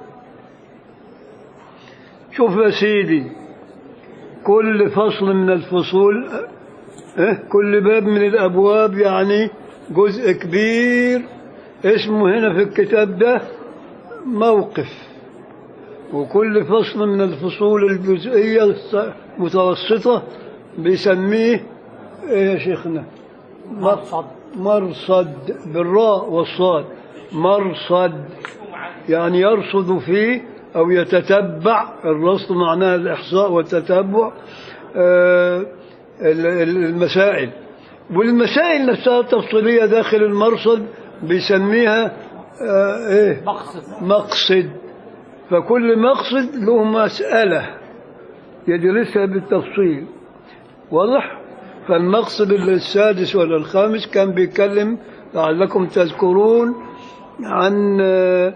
شوف يا سيدي كل فصل من الفصول اه كل باب من الابواب يعني جزء كبير اسمه هنا في الكتاب ده موقف وكل فصل من الفصول الجزئية المتوسطة بيسميه ايه يا شيخنا مرصد مرصد بالراء والصاد مرصد يعني يرصد فيه أو يتتبع الرصد معناه الإحصاء والتتبع آه، ال- ال- المسائل والمسائل نفسها التفصيلية داخل المرصد بيسميها آه، إيه مقصد مقصد فكل مقصد له مسألة يدرسها بالتفصيل واضح فالمقصد السادس ولا الخامس كان بيتكلم لعلكم تذكرون عن آه،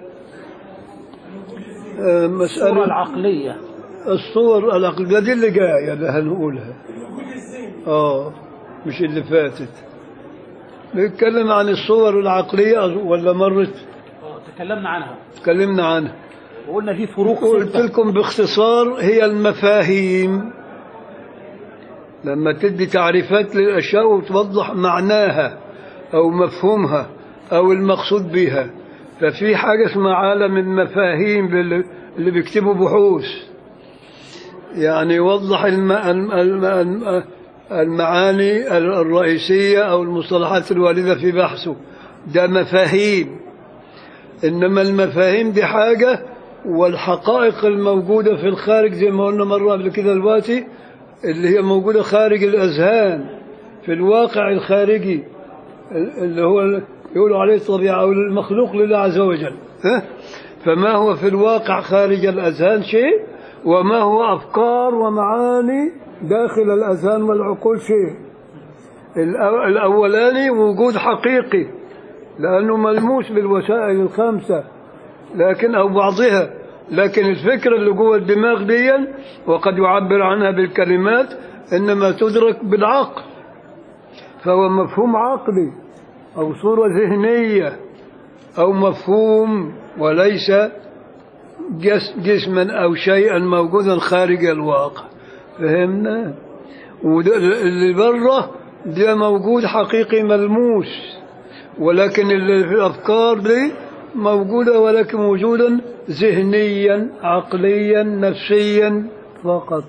آه، الصورة مسألة العقلية الصور العقلية دي اللي جاية ده هنقولها اه مش اللي فاتت بيتكلم عن الصور العقلية ولا مرت آه، تكلمنا عنها تكلمنا عنها وقلنا في فروق قلت ستة لكم باختصار هي المفاهيم لما تدي تعريفات للأشياء وتوضح معناها أو مفهومها أو المقصود بها ففي حاجة اسمها عالم المفاهيم اللي اللي بيكتبوا بحوث يعني يوضح الم... الم... الم... الم... المعاني الرئيسية أو المصطلحات الواردة في بحثه ده مفاهيم إنما المفاهيم دي حاجة والحقائق الموجودة في الخارج زي ما قلنا مرة قبل كده دلوقتي اللي هي موجودة خارج الأذهان في الواقع الخارجي اللي هو يقولوا عليه الطبيعة أو المخلوق لله عز وجل ها؟ فما هو في الواقع خارج الأذهان شيء وما هو أفكار ومعاني داخل الأذهان والعقول شيء الأو- الأولاني وجود حقيقي لأنه ملموس بالوسائل الخمسة لكن أو بعضها لكن الفكرة اللي جوه الدماغ دي وقد يعبر عنها بالكلمات إنما تدرك بالعقل فهو مفهوم عقلي أو صورة ذهنية أو مفهوم وليس جس جسما أو شيئا موجودا خارج الواقع فهمنا وده اللي بره ده موجود حقيقي ملموس ولكن اللي في الأفكار دي موجودة ولكن وجودا ذهنيا عقليا نفسيا فقط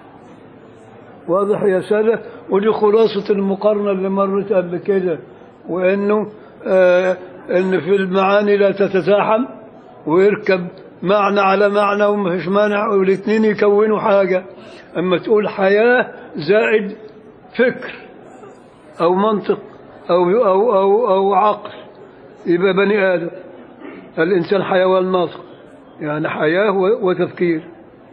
واضح يا سادة ودي خلاصة المقارنة اللي مرت قبل كده وإنه آه إن في المعاني لا تتزاحم ويركب معنى على معنى وما فيش مانع والاثنين يكونوا حاجة أما تقول حياة زائد فكر أو منطق أو أو أو أو عقل يبقى بني آدم الإنسان حيوان ناطق يعني حياة و- وتفكير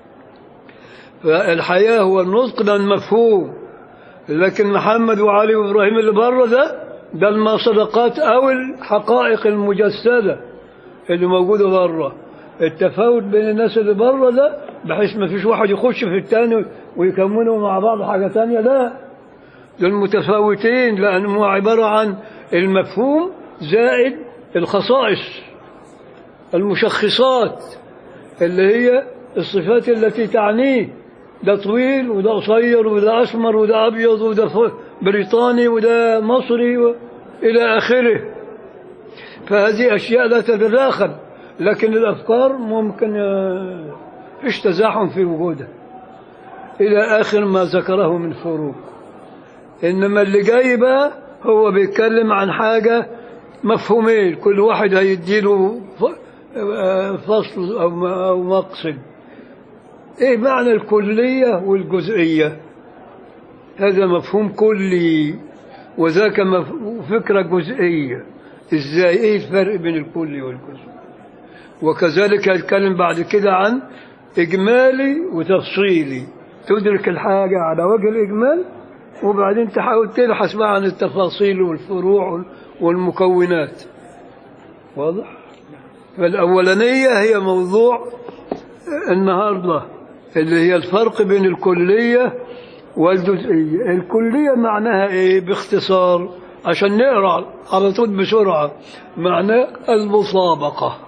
فالحياة هو النطق ده المفهوم لكن محمد وعلي وإبراهيم اللي بره ده ده المصدقات أو الحقائق المجسدة اللي موجودة بره التفاوت بين الناس اللي بره ده بحيث ما فيش واحد يخش في الثاني ويكونوا مع بعض حاجة ثانية لا دول متفاوتين لأنه عبارة عن المفهوم زائد الخصائص المشخصات اللي هي الصفات التي تعنيه ده طويل وده قصير وده أسمر وده أبيض وده ف- بريطاني وده مصري و... إلى آخره فهذه أشياء لا تتداخل لكن الأفكار ممكن آه، فيش تزاحم في وجودها إلى آخر ما ذكره من فروق إنما اللي جاي بقى هو بيتكلم عن حاجة مفهومين كل واحد هيديله ف- آه، فصل أو أو مقصد إيه معنى الكلية والجزئية هذا مفهوم كلي وذاك مف- فكرة جزئية إزاي إيه الفرق بين الكلي والجزئي وكذلك هيتكلم بعد كده عن إجمالي وتفصيلي تدرك الحاجة على وجه الإجمال وبعدين تحاول تبحث بقى عن التفاصيل والفروع والمكونات واضح؟ فالأولانية هي موضوع النهاردة اللي هي الفرق بين الكلية والجزئية الكلية معناها إيه باختصار عشان نقرأ على طول بسرعة معناه المطابقة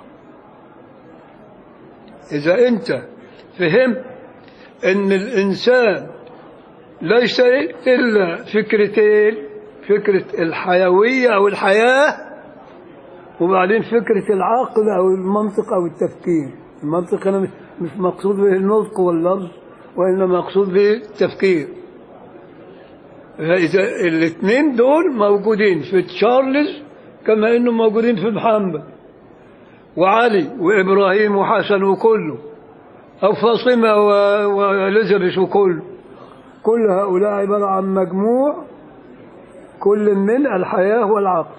إذا أنت فهمت أن الإنسان ليس إلا فكرتين فكرة الحيوية أو الحياة وبعدين فكرة العقل أو المنطق أو التفكير المنطق أنا مش- مش مقصود به النطق واللفظ وإنما مقصود به التفكير فإذا الاثنين دول موجودين في تشارلز كما إنهم موجودين في محمد وعلي وإبراهيم وحسن وكله أو فاطمة و- وإليزابيث وكله كل هؤلاء عبارة عن مجموع كل من الحياة والعقل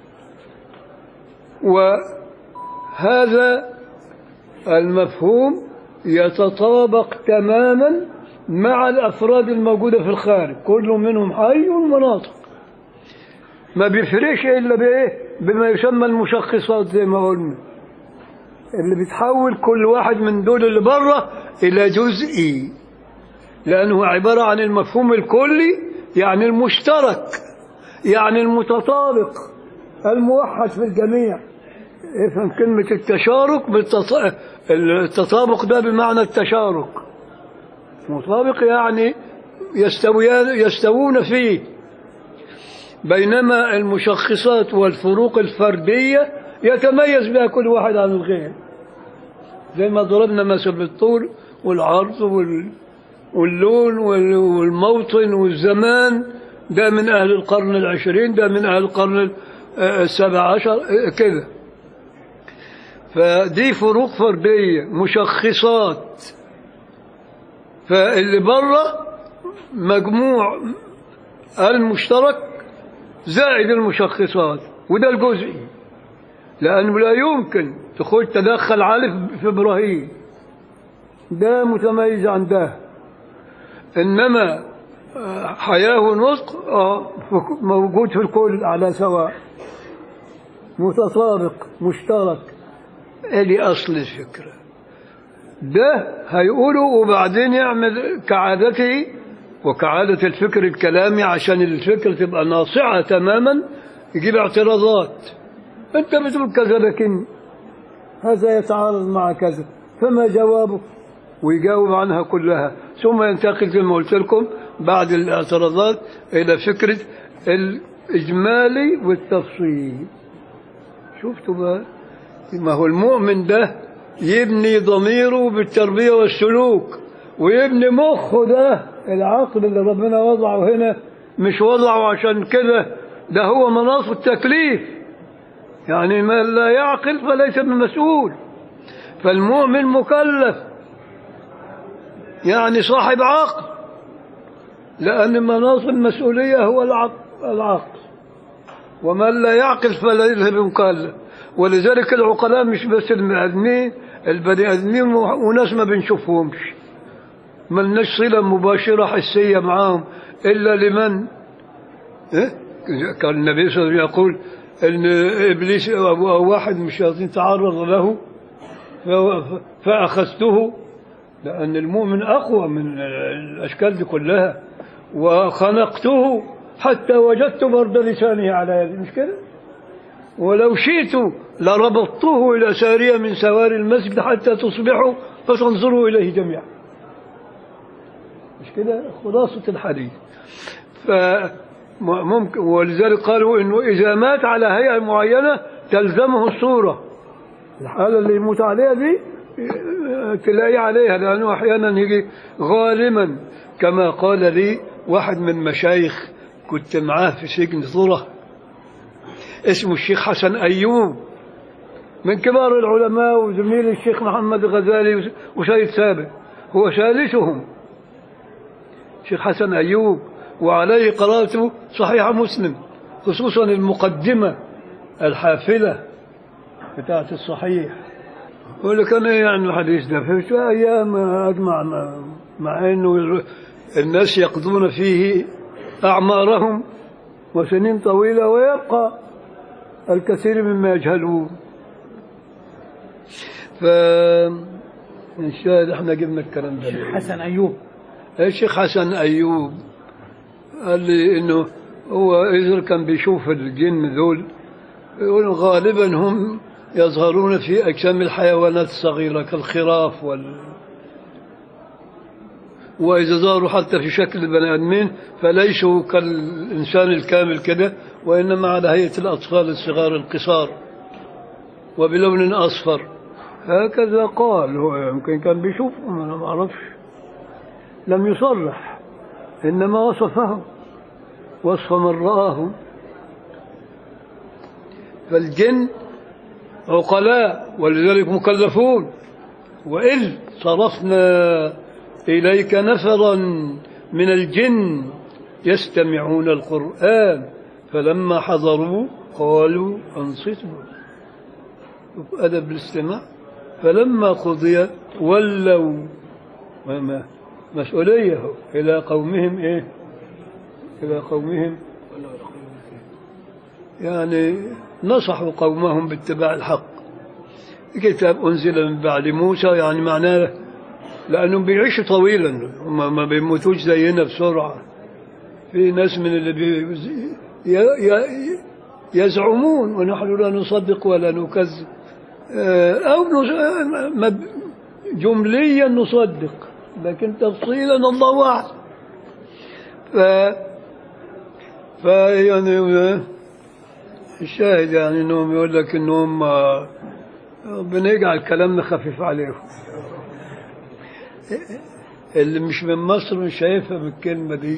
وهذا المفهوم يتطابق تماما مع الأفراد الموجودة في الخارج كل منهم حي وناطق ما بيفرقش إلا بإيه بما يسمى المشخصات زي ما قلنا اللي بتحول كل واحد من دول اللي بره إلى جزئي لأنه عبارة عن المفهوم الكلي يعني المشترك يعني المتطابق الموحد في الجميع افهم كلمة التشارك بالتط... التطابق ده بمعنى التشارك مطابق يعني يستويان يستوون فيه بينما المشخصات والفروق الفردية يتميز بها كل واحد عن الغير زي ما ضربنا مثل بالطول والعرض وال... واللون وال- والموطن والزمان ده من أهل القرن العشرين ده من أهل القرن آه، السابع عشر آه، كده فدي فروق فردية مشخصات فاللي بره مجموع المشترك زائد المشخصات وده الجزئي لأنه لا يمكن تخش تدخل علي في إبراهيم ده متميز عن ده إنما آه، حياة ونطق آه، فك- موجود في الكل على سواء متطابق مشترك ادي أصل الفكرة ده هيقوله وبعدين يعمل كعادته وكعادة الفكر الكلامي عشان الفكرة تبقى ناصعة تماما يجيب اعتراضات انت بتقول كذا لكن هذا يتعارض مع كذا فما جوابه ويجاوب عنها كلها ثم ينتقل زي ما قلت لكم بعد الاعتراضات إلى فكرة الإجمالي والتفصيل شفتوا بقى ما هو المؤمن ده يبني ضميره بالتربية والسلوك ويبني مخه ده العقل اللي ربنا وضعه هنا مش وضعه عشان كده ده هو مناص التكليف يعني من لا يعقل فليس بمسؤول فالمؤمن مكلف يعني صاحب عقل لأن مناص المسؤولية هو العقل, العقل ومن لا يعقل فليس بمكلف ولذلك العقلاء مش بس المعلمين البني ادمين وناس ما بنشوفهمش ما لناش صله مباشره حسيه معاهم الا لمن إيه؟ كان النبي صلى الله عليه وسلم يقول ان ابليس او واحد من الشياطين تعرض له ف- فاخذته لان المؤمن اقوى من الاشكال دي كلها وخنقته حتى وجدت برد لسانه على يدي مش كده ولو شئت لربطته إلى سارية من سواري المسجد حتى تصبحوا فتنظروا إليه جميعا مش كده خلاصة الحديث فممكن ولذلك قالوا إنه إذا مات على هيئة معينة تلزمه الصورة الحالة اللي يموت عليها دي تلاقي عليها لأنه أحيانا يجي غالما كما قال لي واحد من مشايخ كنت معاه في سجن ذرة اسمه الشيخ حسن أيوب من كبار العلماء وزميل الشيخ محمد الغزالي وسيد سابق هو ثالثهم الشيخ حسن أيوب وعليه قرأت صحيح مسلم خصوصا المقدمة الحافلة بتاعت الصحيح يقول لك أنا إيه يعني الحديث ده في أيام أجمع مع, مع إنه الناس يقضون فيه أعمارهم وسنين طويلة ويبقى الكثير مما يجهلون ف الشاهد احنا جبنا الكلام ده ليه؟ حسن أيوب الشيخ حسن أيوب قال لي إنه هو إذا كان بيشوف الجن ذول يقول غالبا هم يظهرون في أجسام الحيوانات الصغيرة كالخراف وال وإذا ظهروا حتى في شكل البني آدمين فليسوا كالإنسان الكامل كده وإنما على هيئة الأطفال الصغار القصار وبلون أصفر هكذا قال هو يمكن كان بيشوفهم أنا ما أعرفش لم يصرح إنما وصفهم وصف من رآهم فالجن عقلاء ولذلك مكلفون وإذ صرفنا إليك نفرا من الجن يستمعون القرآن فلما حضروا قالوا أنصتوا أدب الاستماع فلما قضي ولوا ما مسؤولية إلى قومهم إيه إلى قومهم يعني نصحوا قومهم باتباع الحق كتاب أنزل من بعد موسى يعني معناه لأنهم بيعيشوا طويلا هم ما بيموتوش زينا بسرعة في ناس من اللي بي ي- ي- يزعمون ونحن لا نصدق ولا نكذب آه، أو نص- ما ب- جمليا نصدق لكن تفصيلا الله أعلم ف ف يعني آه، الشاهد يعني انهم يقول لك انهم آه، بنجعل كلامنا خفيف عليهم اللي مش من مصر مش هيفهم الكلمة دي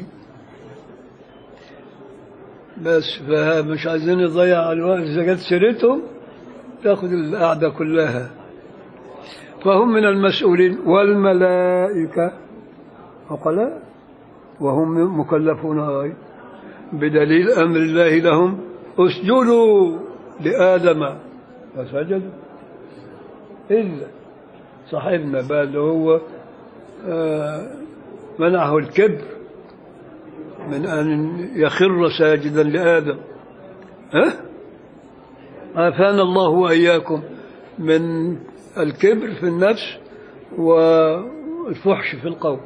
بس فمش عايزين نضيع الوقت إذا جت سيرتهم تاخد القعدة كلها فهم من المسؤولين والملائكة عقلاء وهم مكلفون أيضا بدليل أمر الله لهم اسجدوا لآدم فسجدوا إلا صاحبنا بقى اللي هو آه، منعه الكبر من أن يخر ساجدا لآدم ها؟ عافانا الله وإياكم من الكبر في النفس والفحش في القول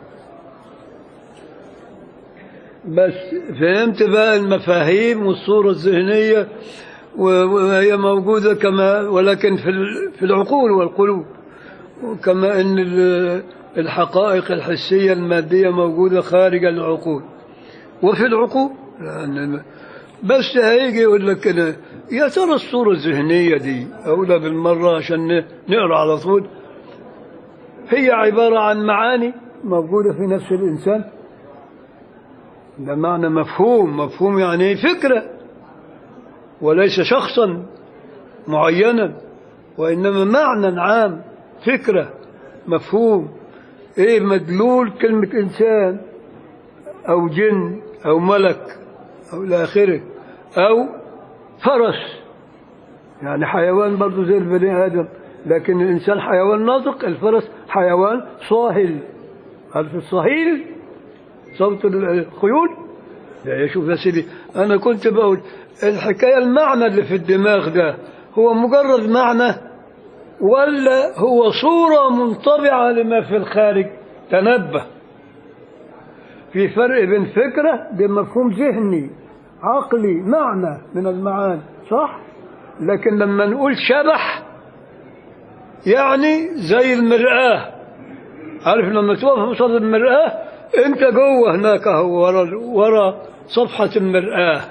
بس فهمت بقى المفاهيم والصورة الذهنية و- وهي موجودة كما ولكن في ال- في العقول والقلوب كما أن ال- الحقائق الحسية المادية موجودة خارج العقول وفي العقول لأن بس هيجي يقول لك كده يا ترى الصورة الذهنية دي أولى بالمرة عشان ن- نقرأ على طول هي عبارة عن معاني موجودة في نفس الإنسان ده معنى مفهوم مفهوم يعني فكرة وليس شخصا معينا وإنما معنى عام فكرة مفهوم إيه مدلول كلمة إنسان أو جن أو ملك أو إلى آخره أو فرس يعني حيوان برضه زي البني آدم لكن الإنسان حيوان ناطق الفرس حيوان صاهل عارف الصهيل صوت الخيول لا شوف يا سيدي أنا كنت بقول الحكاية المعنى اللي في الدماغ ده هو مجرد معنى ولا هو صورة منطبعة لما في الخارج تنبه في فرق بين فكرة بين مفهوم ذهني عقلي معنى من المعاني صح لكن لما نقول شبح يعني زي المرآة عارف لما تقف قصاد المرآة انت جوه هناك اهو ورا ورا صفحة المرآة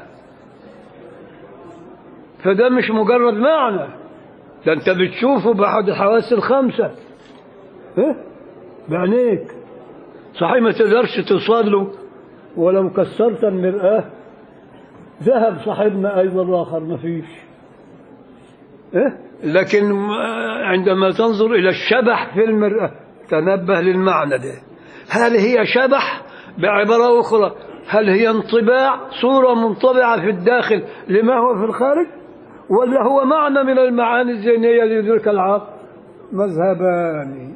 فده مش مجرد معنى ده انت بتشوفه بأحد الحواس الخمسة اه؟ بعينيك صحيح ما تقدرش توصل له ولو كسرت المرآة ذهب صاحبنا أيضا الآخر ما فيش إيه؟ لكن عندما تنظر إلى الشبح في المرآة تنبه للمعنى ده هل هي شبح بعبارة أخرى هل هي انطباع صورة منطبعة في الداخل لما هو في الخارج ولا هو معنى من المعاني الذهنية ليدرك العقل مذهبان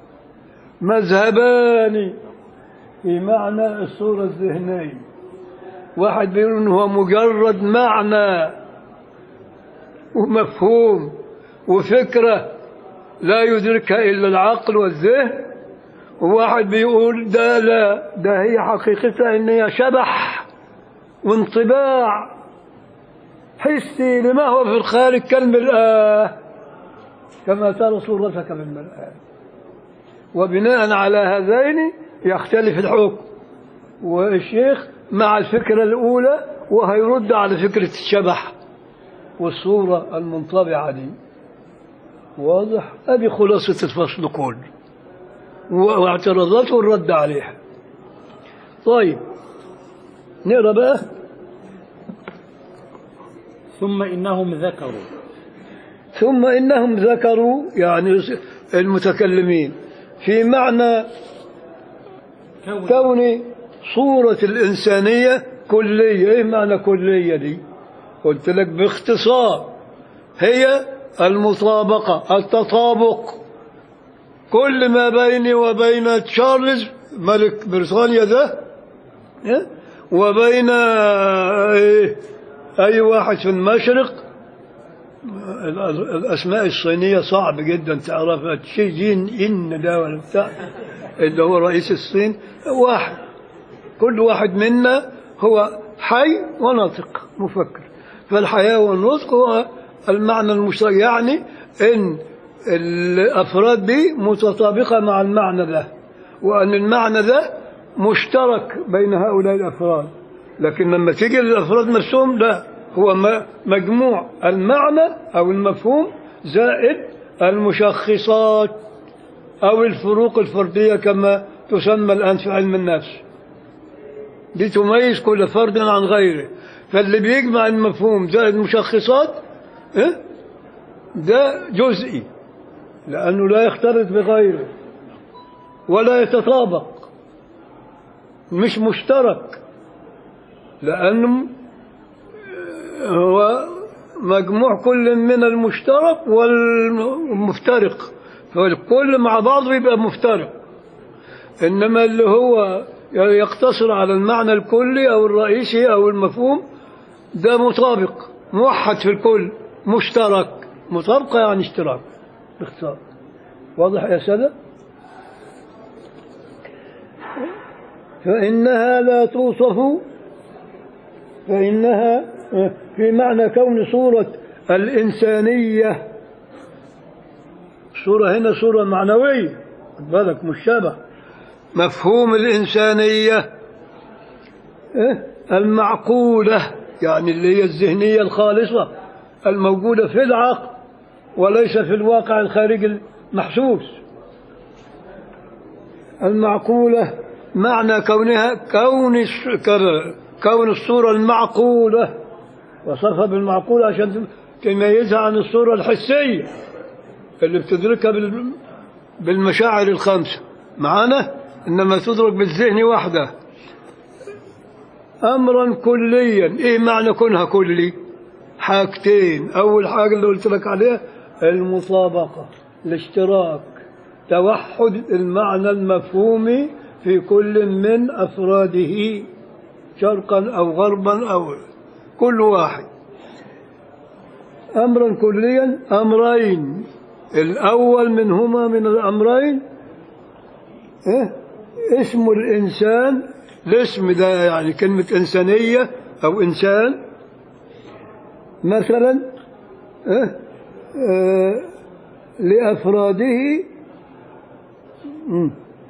مذهبان في معنى الصورة الذهنية واحد بيقول انه هو مجرد معنى ومفهوم وفكرة لا يدركها إلا العقل والذهن وواحد بيقول ده لا ده هي حقيقتها ان هي شبح وانطباع حسي لما هو في الخارج كالمرآة كما ترى صورتك بالمرآة وبناء على هذين يختلف الحكم والشيخ مع الفكرة الأولى وهيرد على فكرة الشبح والصورة المنطبعة دي واضح هذه خلاصة الفصل كله واعتراضاته والرد عليها طيب نقرا بقى ثم إنهم ذكروا ثم انهم ذكروا يعني المتكلمين في معنى كون كون صورة الإنسانية كلية إيه معنى كلية دي قلت لك باختصار هي المطابقة التطابق كل ما بيني وبين تشارلز ملك بريطانيا ده إيه؟ وبين إيه؟ أي واحد في المشرق ال- الأسماء الصينية صعب جدا تعرفها شي جين إن ده ولا بتاع اللي هو رئيس الصين واحد كل واحد منا هو حي وناطق مفكر فالحياة والنطق هو المعنى المشترك يعني إن الأفراد دي متطابقة مع المعنى ده وأن المعنى ده مشترك بين هؤلاء الأفراد لكن لما تيجي للأفراد نفسهم لا هو م- مجموع المعنى أو المفهوم زائد المشخصات أو الفروق الفردية كما تسمى الآن في علم النفس دي تميز كل فرد عن غيره فاللي بيجمع المفهوم زائد المشخصات إيه؟ ده جزئي لأنه لا يختلط بغيره ولا يتطابق مش مشترك لأنه هو مجموع كل من المشترك والمفترق فالكل مع بعضه يبقى مفترق إنما اللي هو يقتصر على المعنى الكلي أو الرئيسي أو المفهوم ده مطابق موحد في الكل مشترك مطابقة يعني اشتراك باختصار واضح يا سادة فإنها لا توصف فإنها في معنى كون صورة الإنسانية صورة هنا صورة معنوية خد بالك مش شبه مفهوم الإنسانية إيه؟ المعقولة يعني اللي هي الذهنية الخالصة الموجودة في العقل وليس في الواقع الخارجي المحسوس المعقولة معنى كونها كون الس- كر- كون الصورة المعقولة وصفها بالمعقولة عشان تميزها عن الصورة الحسية اللي بتدركها بال- بالمشاعر الخمسة معانا إنما تدرك بالذهن وحده أمرا كليا إيه معنى كونها كلي حاجتين أول حاجة اللي قلت لك عليها المطابقة الاشتراك توحد المعنى المفهومي في كل من أفراده شرقا أو غربا أو كل واحد أمرا كليا أمرين الأول منهما من الأمرين إيه؟ اسم الإنسان الاسم ده يعني كلمة إنسانية أو إنسان مثلا إيه؟ آه لأفراده مم.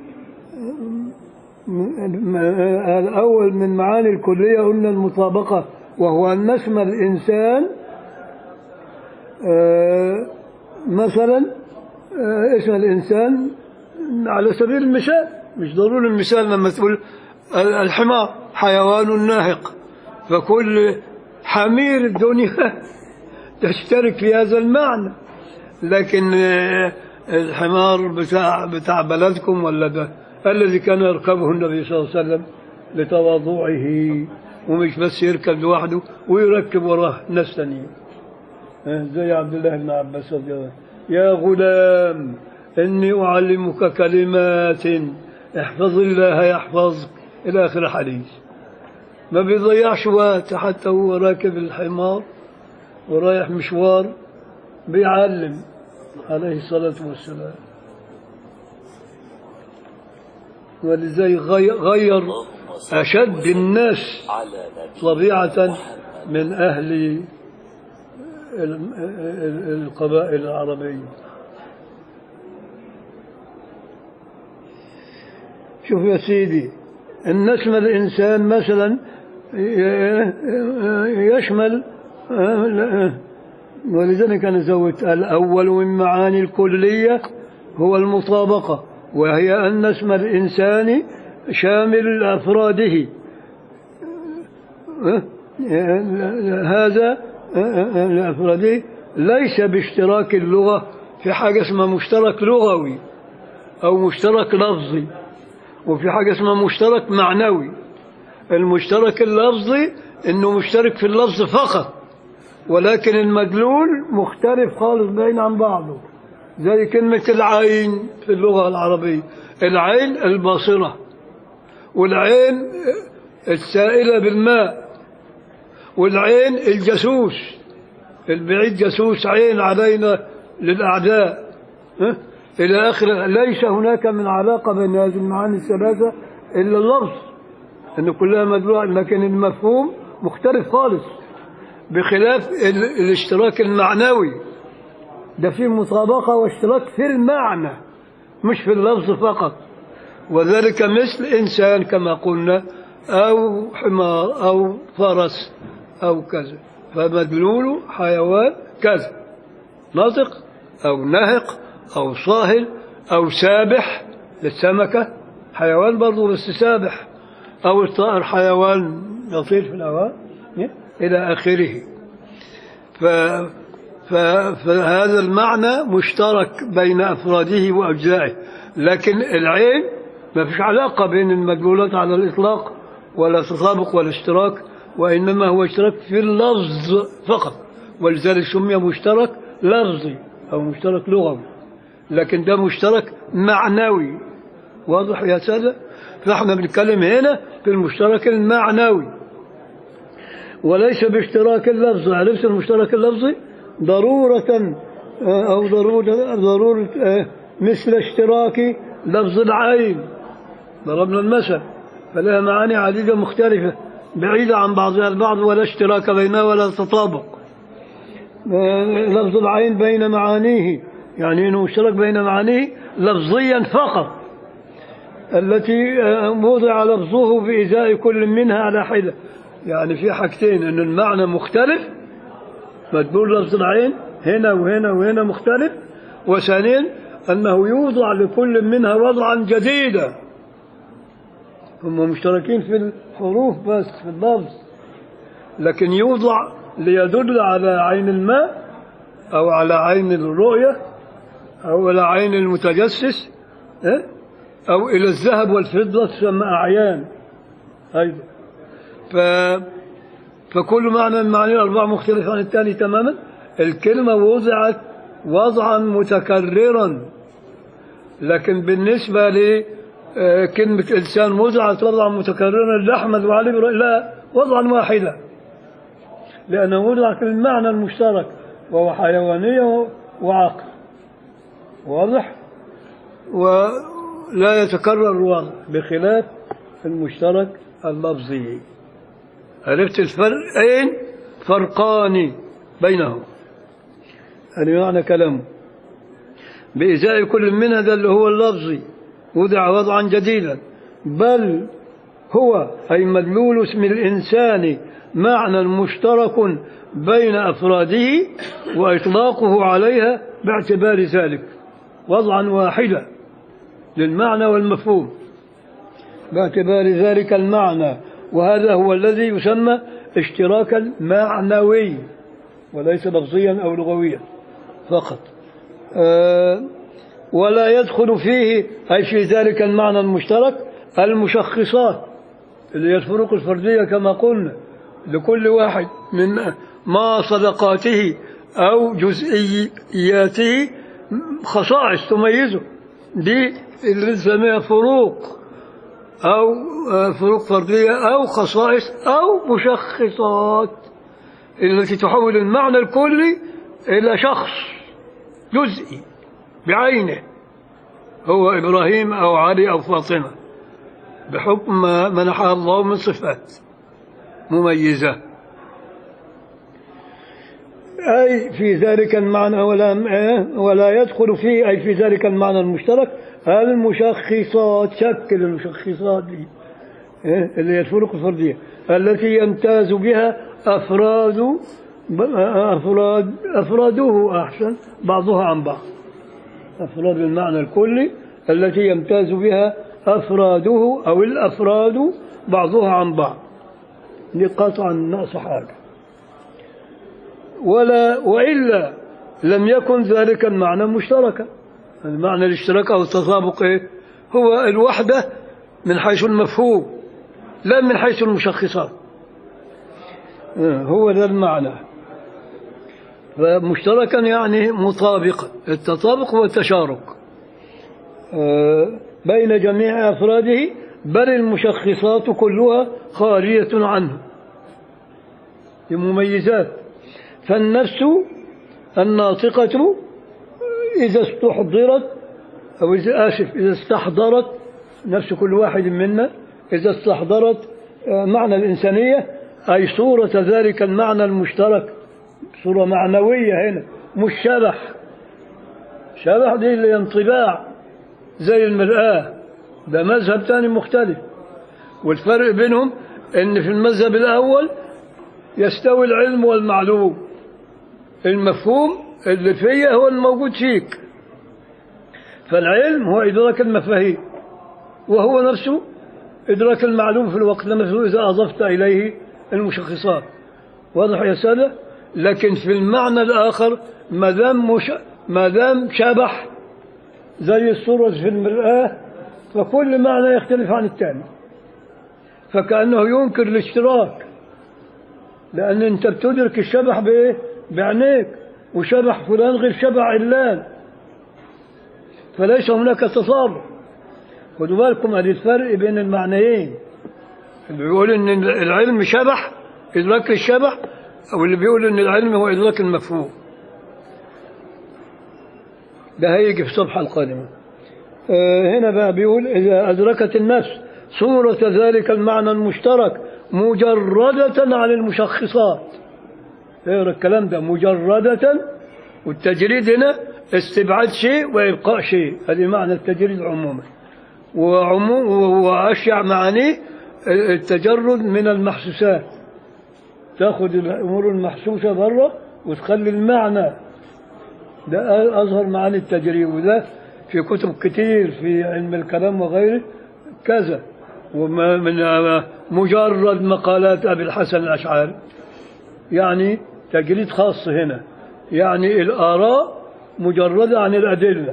م- آه، الأول من معاني الكلية قلنا المطابقة وهو أن اسم الإنسان آه، مثلا آه، اسم الإنسان على سبيل المثال مش ضروري المثال لما تقول ال- الحمار حيوان ناهق فكل حمير الدنيا تشترك في هذا المعنى لكن آه، الحمار بتاع بتاع بلدكم ولا ده الذي كان يركبه النبي صلى الله عليه وسلم لتواضعه ومش بس يركب لوحده ويركب وراه ناس ثانيين آه، زي عبد الله بن عباس رضي الله عنه. يا غلام إني أعلمك كلمات احفظ الله يحفظك إلى آخر حديث ما بيضيعش وقت حتى هو راكب الحمار ورايح مشوار بيعلم عليه الصلاة والسلام ولذلك غي- غير أشد الناس طبيعة من أهل ال- ال- القبائل العربية شوف يا سيدي إن اسم الإنسان مثلا يشمل ولذلك أنا زودت الأول من معاني الكلية هو المطابقة وهي أن اسم الإنسان شامل أفراده هذا لأفراده ليس باشتراك اللغة في حاجة اسمها مشترك لغوي أو مشترك لفظي وفي حاجة اسمها مشترك معنوي المشترك اللفظي انه مشترك في اللفظ فقط ولكن المدلول مختلف خالص بين عن بعضه زي كلمة العين في اللغة العربية العين الباصرة والعين السائلة بالماء والعين الجاسوس البعيد جاسوس عين علينا للأعداء ها؟ إلى آخر ليس هناك من علاقة بين هذه المعاني الثلاثة إلا اللفظ أن كلها مدلوعة لكن المفهوم مختلف خالص بخلاف ال- الاشتراك المعنوي ده فيه مطابقة واشتراك في المعنى مش في اللفظ فقط وذلك مثل إنسان كما قلنا أو حمار أو فرس أو كذا فمدلوله حيوان كذا ناطق أو ناهق أو صاهل أو سابح للسمكة حيوان برضه بس سابح أو الطائر حيوان يطير في الهواء إلى آخره ف ف فهذا المعنى مشترك بين أفراده وأجزائه لكن العين ما فيش علاقة بين المدلولات على الإطلاق ولا تطابق ولا اشتراك وإنما هو اشتراك في اللفظ فقط ولذلك سمي مشترك لفظي أو مشترك لغوي لكن ده مشترك معنوي واضح يا سادة فاحنا بنتكلم هنا في المشترك المعنوي وليس باشتراك اللفظ عرفت المشترك اللفظي ضرورة آه، أو ضرورة, ضرورة آه، مثل اشتراك لفظ العين ضربنا المثل فلها معاني عديدة مختلفة بعيدة عن بعضها البعض ولا اشتراك بينها ولا تطابق آه، لفظ العين بين معانيه يعني انه مشترك بين معانيه لفظيا فقط التي آه، وضع لفظه في ازاء كل منها على حده يعني في حاجتين ان المعنى مختلف مدبور لفظ العين هنا وهنا وهنا مختلف وثانيا انه يوضع لكل منها وضعا جديدا هم مشتركين في الحروف بس في اللفظ لكن يوضع ليدل على عين الماء أو على عين الرؤية أو على عين المتجسس إيه؟ أو إلى الذهب والفضة تسمى أعيان أيضا ف فكل معنى من المعاني الأربعة مختلف عن الثاني تماما الكلمة وضعت وضعا متكررا لكن بالنسبة لكلمة إنسان وضعت وضعا متكررا لأحمد وعلي لا وضعا واحدا لأنه وضع في المعنى المشترك وهو حيوانية وعقل واضح ولا يتكرر الوضع بخلاف المشترك اللفظي عرفت الفرقين فرقان بينهم هذا معنى كلامه بإزاء كل منها ده اللي هو اللفظي وضع وضعا جديدا بل هو أي مدلول اسم الإنسان معنى مشترك بين أفراده وإطلاقه عليها باعتبار ذلك وضعا واحدا للمعنى والمفهوم باعتبار ذلك المعنى وهذا هو الذي يسمى اشتراكا معنوي وليس لفظيا أو لغويا فقط آه ولا يدخل فيه أي في ذلك المعنى المشترك المشخصات اللي هي الفروق الفردية كما قلنا لكل واحد من ما صدقاته أو جزئياته خصائص تميزه دي اللي نسميها فروق أو فروق فردية أو خصائص أو مشخصات التي تحول المعنى الكلي إلى شخص جزئي بعينه هو إبراهيم أو علي أو فاطمة بحكم ما منحها الله من صفات مميزة أي في ذلك المعنى ولا ولا يدخل فيه أي في ذلك المعنى المشترك المشخصات شكل المشخصات دي اللي هي الفروق الفردية التي يمتاز بها أفراد أفراد أفراده أحسن بعضها عن بعض أفراد المعنى الكلي التي يمتاز بها أفراده أو الأفراد بعضها عن بعض قطعا ناقص حاجة ولا وإلا لم يكن ذلك المعنى مشتركا المعنى الاشتراك أو التطابق إيه؟ هو الوحدة من حيث المفهوم لا من حيث المشخصات هو ذا المعنى فمشتركا يعني مطابقا التطابق هو التشارك بين جميع أفراده بل المشخصات كلها خالية عنه بمميزات فالنفس الناطقة إذا استحضرت أو إذا آسف إذا استحضرت نفس كل واحد منا إذا استحضرت معنى الإنسانية أي صورة ذلك المعنى المشترك صورة معنوية هنا مش شبح شبح دي اللي انطباع زي المرآة ده مذهب ثاني مختلف والفرق بينهم ان في المذهب الاول يستوي العلم والمعلوم المفهوم اللي فيه هو الموجود فيك فالعلم هو إدراك المفاهيم وهو نفسه إدراك المعلوم في الوقت نفسه إذا أضفت إليه المشخصات واضح يا سادة لكن في المعنى الآخر ما دام مش... ما دام شبح زي الصورة في المرآة فكل معنى يختلف عن الثاني فكأنه ينكر الاشتراك لأن أنت بتدرك الشبح بإيه؟ بعينيك وشبح فلان غير شبح علان فليس هناك تصارع خدوا بالكم ادي الفرق بين المعنيين اللي بيقول ان العلم شبح ادراك للشبح او اللي بيقول ان العلم هو ادراك المفهوم ده هيجي في الصفحه القادمه آه، هنا بقى بيقول اذا ادركت النفس صوره ذلك المعنى المشترك مجرده عن المشخصات اقرا الكلام ده مجردة والتجريد هنا استبعاد شيء وإبقاء شيء هذه معنى التجريد عموما وعموم وأشيع معانيه التجرد من المحسوسات تاخذ الأمور المحسوسة برا وتخلي المعنى ده أظهر معاني التجريد وده في كتب كتير في علم الكلام وغيره كذا وما من مجرد مقالات أبي الحسن الأشعري يعني تجريد خاص هنا يعني الآراء مجردة عن الأدلة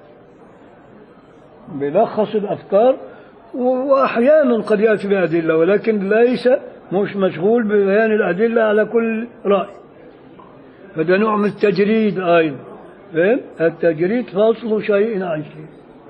بيلخص الأفكار وأحيانا قد يأتي بأدلة ولكن ليس مش مشغول ببيان الأدلة على كل رأي فده نوع من التجريد أيضا فهم؟ التجريد فصل شيء عن شيء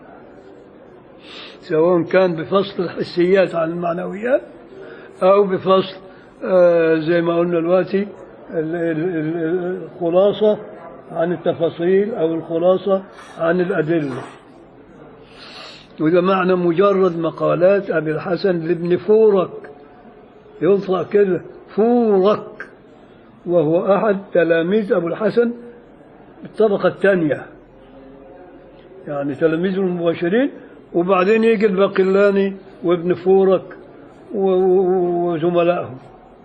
سواء كان بفصل الحسيات عن المعنويات أو بفصل آه زي ما قلنا دلوقتي ال- ال- ال- الخلاصة عن التفاصيل أو الخلاصة عن الأدلة وده معنى مجرد مقالات أبي الحسن لابن فورك ينطق كده فورك وهو أحد تلاميذ أبو الحسن الطبقة الثانية يعني تلاميذه المباشرين وبعدين يجي الباقلاني وابن فورك و- و- وزملائهم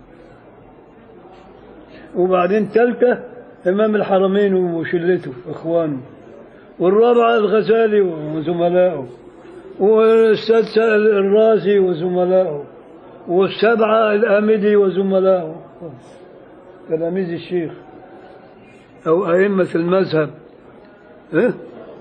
وبعدين ثالثة إمام الحرمين وشلته إخوانه والرابعة الغزالي وزملائه والسادسة الرازي وزملائه والسبعة الآمدي وزملائه تلاميذ الشيخ أو أئمة المذهب إيه؟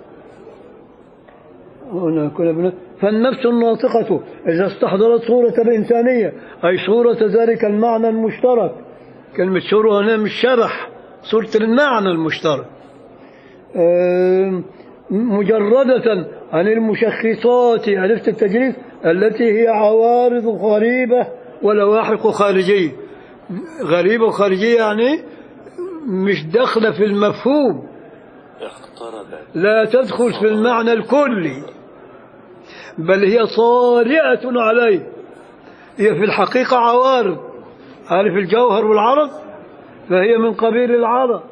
هنا كنا بن- فالنفس الناطقة إذا استحضرت صورة الإنسانية أي صورة ذلك المعنى المشترك كلمة صورة هنا مش شرح صورة المعنى المشترك آم، مجردة عن المشخصات عرفت التجريد التي هي عوارض غريبة ولواحق خارجية غريبة وخارجية يعني مش داخلة في المفهوم اقتربت لا تدخل في المعنى الكلي بل هي طارئة عليه هي في الحقيقة عوارض عارف الجوهر والعرض فهي من قبيل العرض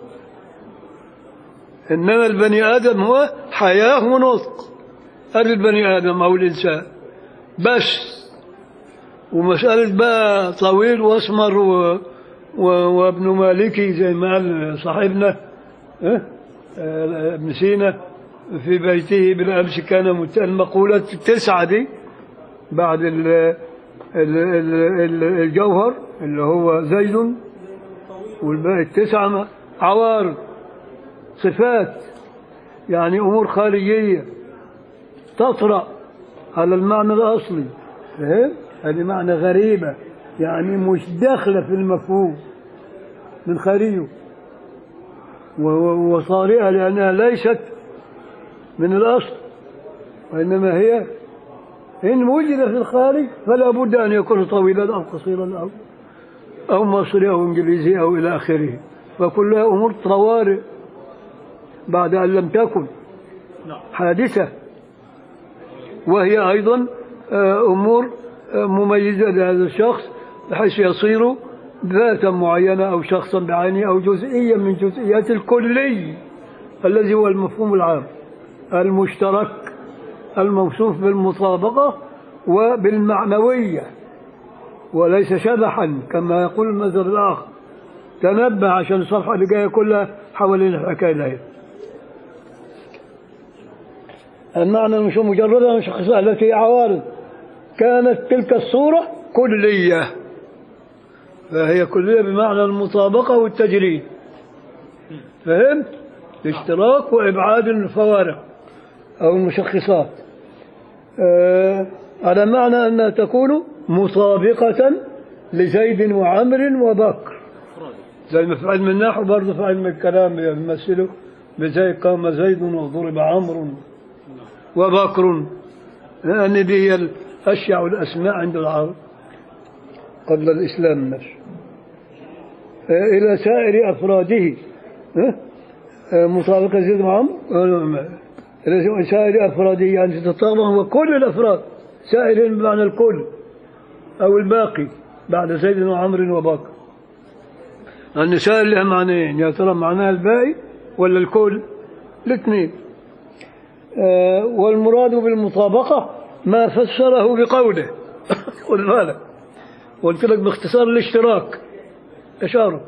إنما البني آدم هو حياة ونطق هذا البني آدم أو الإنسان بس ومسألة بقى طويل وأسمر و... و... وابن مالكي زي ما قال صاحبنا إيه؟ آه، ابن سينا في بيته بالأمس كان مت- المقولة التسعة دي بعد ال... ال... ال... ال- الجوهر اللي هو زيد والباقي التسعة ما- عوارض صفات يعني أمور خارجية تطرأ على المعنى الأصلي فهم؟ هذه معنى غريبة يعني مش داخلة في المفهوم من خارجه و- و- وصارئة لأنها ليست من الأصل وإنما هي إن وجد في الخارج فلا بد أن يكون طويلا أو قصيرا أو أو مصري أو إنجليزي أو إلى آخره فكلها أمور طوارئ بعد أن لم تكن حادثة وهي أيضا آه، أمور آه، مميزة لهذا الشخص بحيث يصير ذاتا معينة أو شخصا بعينه أو جزئيا من جزئيات الكلي الذي هو المفهوم العام المشترك الموصوف بالمطابقة وبالمعنوية وليس شبحا كما يقول المذهب الآخر تنبه عشان الصفحة اللي جاية كلها حوالين الحكاية دي المعنى مش مجرد مش خصائص التي هي عوارض كانت تلك الصورة كلية فهي كلية بمعنى المطابقة والتجريد فهمت؟ الاشتراك وإبعاد الفوارق أو المشخصات آه على معنى أنها تكون مطابقة لزيد وعمر وبكر زي ما في علم النحو برضه في علم الكلام يمثله بزي قام زيد وضرب عمرو وبكر لأن دي هي أشيع الأسماء عند العرب قبل الإسلام نفسه آه، إلى سائر أفراده ها؟ آه، مطابقة زيد معهم إلى سائر أفراده يعني تتطابق هو كل الأفراد سائر بمعنى الكل أو الباقي بعد زيد وعمر وبكر النساء لها معنيين يا ترى معناها الباقي ولا الكل الاثنين آه، والمراد بالمطابقة ما فسره بقوله خذ بالك قلت لك باختصار الاشتراك تشارك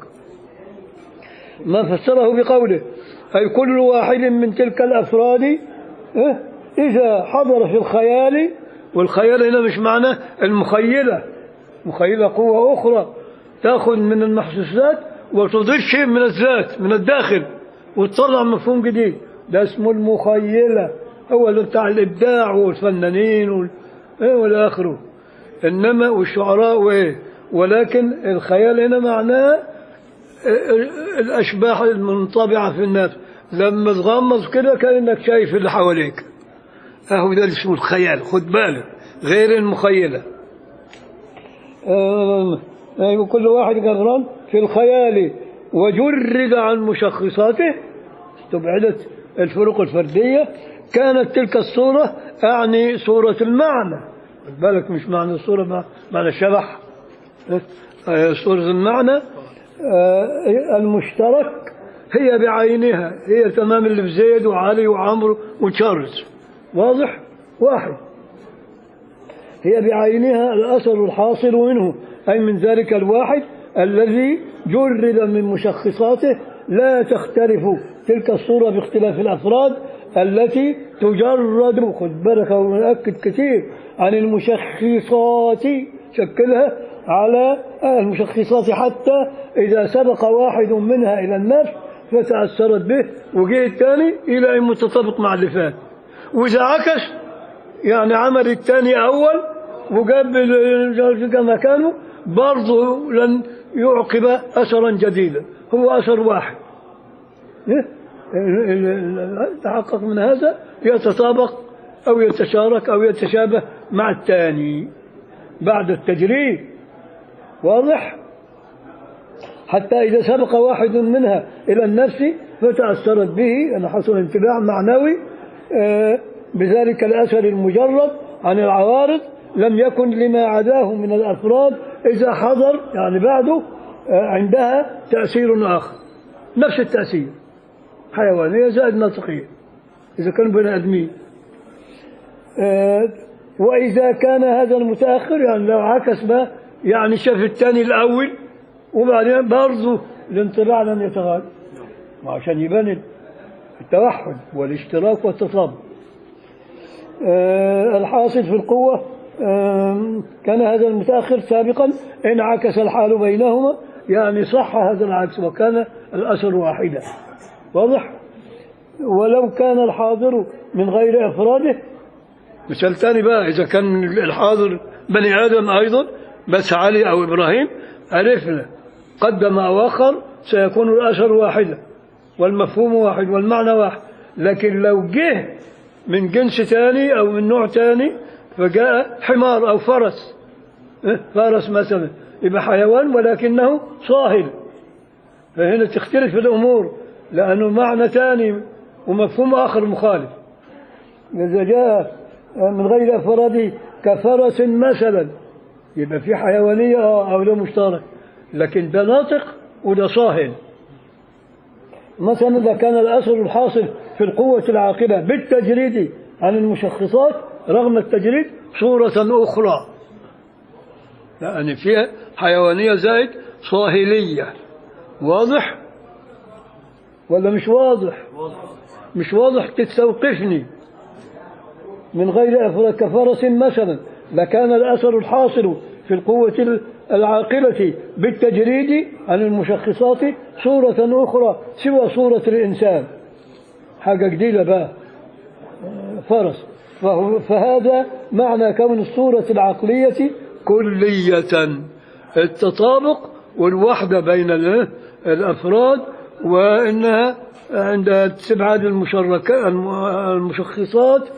ما فسره بقوله أي كل واحد من تلك الأفراد آه، إذا حضر في الخيال والخيال هنا مش معناه المخيلة مخيلة قوة أخرى تأخذ من المحسوسات وتضيف شيء من الذات من الداخل وتطلع مفهوم جديد ده اسمه المخيلة هو اللي بتاع الإبداع والفنانين وال... إيه والى آخره إنما والشعراء وإيه ولكن الخيال هنا معناه الأشباح المنطبعة في الناس لما تغمض كده كأنك شايف اللي حواليك أهو ده اللي اسمه الخيال خد بالك غير المخيلة آه، أيوة كل واحد قران في الخيال وجرد عن مشخصاته استبعدت الفروق الفردية كانت تلك الصورة أعني صورة المعنى خد بالك مش معنى الصورة مع- معنى الشبح آه، صورة المعنى آه، المشترك هي بعينها هي تمام اللي في زيد وعلي وعمرو وتشارلز واضح واحد هي بعينها الأثر الحاصل منه أي من ذلك الواحد الذي جرد من مشخصاته لا تختلف تلك الصورة باختلاف الأفراد التي تجرد خد بالك هو مؤكد كثير عن المشخصات شكلها على المشخصات حتى إذا سبق واحد منها إلى النفس فتأثرت به وجه الثاني إلى أن متطابق مع اللي فات وإذا عكس يعني عمل الثاني أول وجاب ال- كما كانوا برضه لن يعقب أثرا جديدا هو أثر واحد إيه؟ ال- ال- ال- تحقق من هذا يتطابق أو يتشارك أو يتشابه مع الثاني بعد التجريد واضح حتى إذا سبق واحد منها إلى النفس فتأثرت به أن حصل انتباه معنوي آه، بذلك الأثر المجرد عن العوارض لم يكن لما عداه من الأفراد إذا حضر يعني بعده آه، عندها تأثير آخر نفس التأثير حيوانية زائد ناطقية إذا كانوا بني آدمين آه، وإذا كان هذا المتأخر يعني لو عكس ما يعني شاف الثاني الأول وبعدين برضه الانطباع لم يتغير ما عشان يبان التوحد والاشتراك والتطابق آه، الحاصل في القوة آم، كان هذا المتأخر سابقا انعكس الحال بينهما يعني صح هذا العكس وكان الأثر واحدا واضح ولو كان الحاضر من غير أفراده مثال ثاني بقى إذا كان الحاضر بني آدم أيضا بس علي أو إبراهيم عرفنا قدم أو أخر سيكون الأثر واحدا والمفهوم واحد والمعنى واحد لكن لو جه من جنس ثاني أو من نوع ثاني فجاء حمار أو فرس إيه؟ فرس مثلا يبقى حيوان ولكنه صاهل فهنا تختلف الأمور لأنه معنى ثاني ومفهوم آخر مخالف إذا جاء من غير أفراده كفرس مثلا يبقى في حيوانية آه، أو لا مشترك لكن ده ناطق وده صاهل مثلا إذا كان الأثر الحاصل في القوة العاقلة بالتجريد عن المشخصات رغم التجريد صورة أخرى يعني فيها حيوانية زائد صاهلية واضح ولا مش واضح مش واضح تستوقفني من غير أفراد كفرس مثلا لكان الأثر الحاصل في القوة العاقلة بالتجريد عن المشخصات صورة أخرى سوى صورة الإنسان حاجة جديدة بقى فرس فهو فهذا معنى كون الصورة العقلية كلية التطابق والوحدة بين ال- الأفراد وإنها عند استبعاد المشرك الم- المشخصات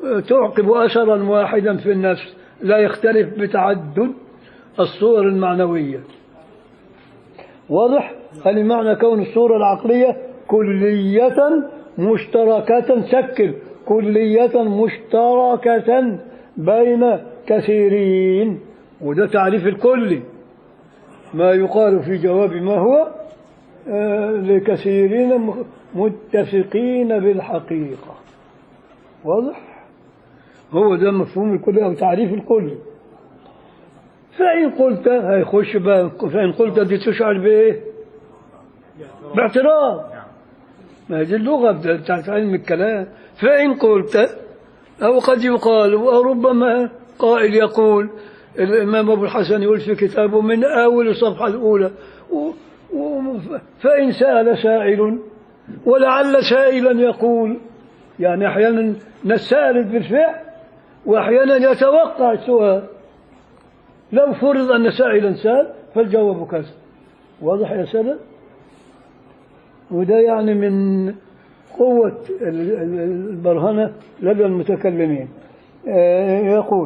تعقب أثرا واحدا في النفس لا يختلف بتعدد الصور المعنوية واضح؟ هل معنى كون الصورة العقلية كلية مشتركة سكر كلية مشتركة بين كثيرين وده تعريف الكلي ما يقال في جواب ما هو آه، لكثيرين م- متفقين بالحقيقة واضح هو ده مفهوم الكل أو تعريف الكل فإن قلت هيخش بقى فإن قلت دي تشعر بإيه باعتراض ما هي دي اللغة بتاعت علم الكلام فإن قلت أو قد يقال وربما قائل يقول الإمام أبو الحسن يقول في كتابه من أول الصفحة الأولى و و فإن سأل سائل ولعل سائلا يقول يعني أحيانا نسأل بالفعل وأحيانا يتوقع السؤال لو فرض أن سائلا سأل فالجواب كذا واضح يا سادة وده يعني من قوة ال- ال- البرهنة لدى المتكلمين آه، يقول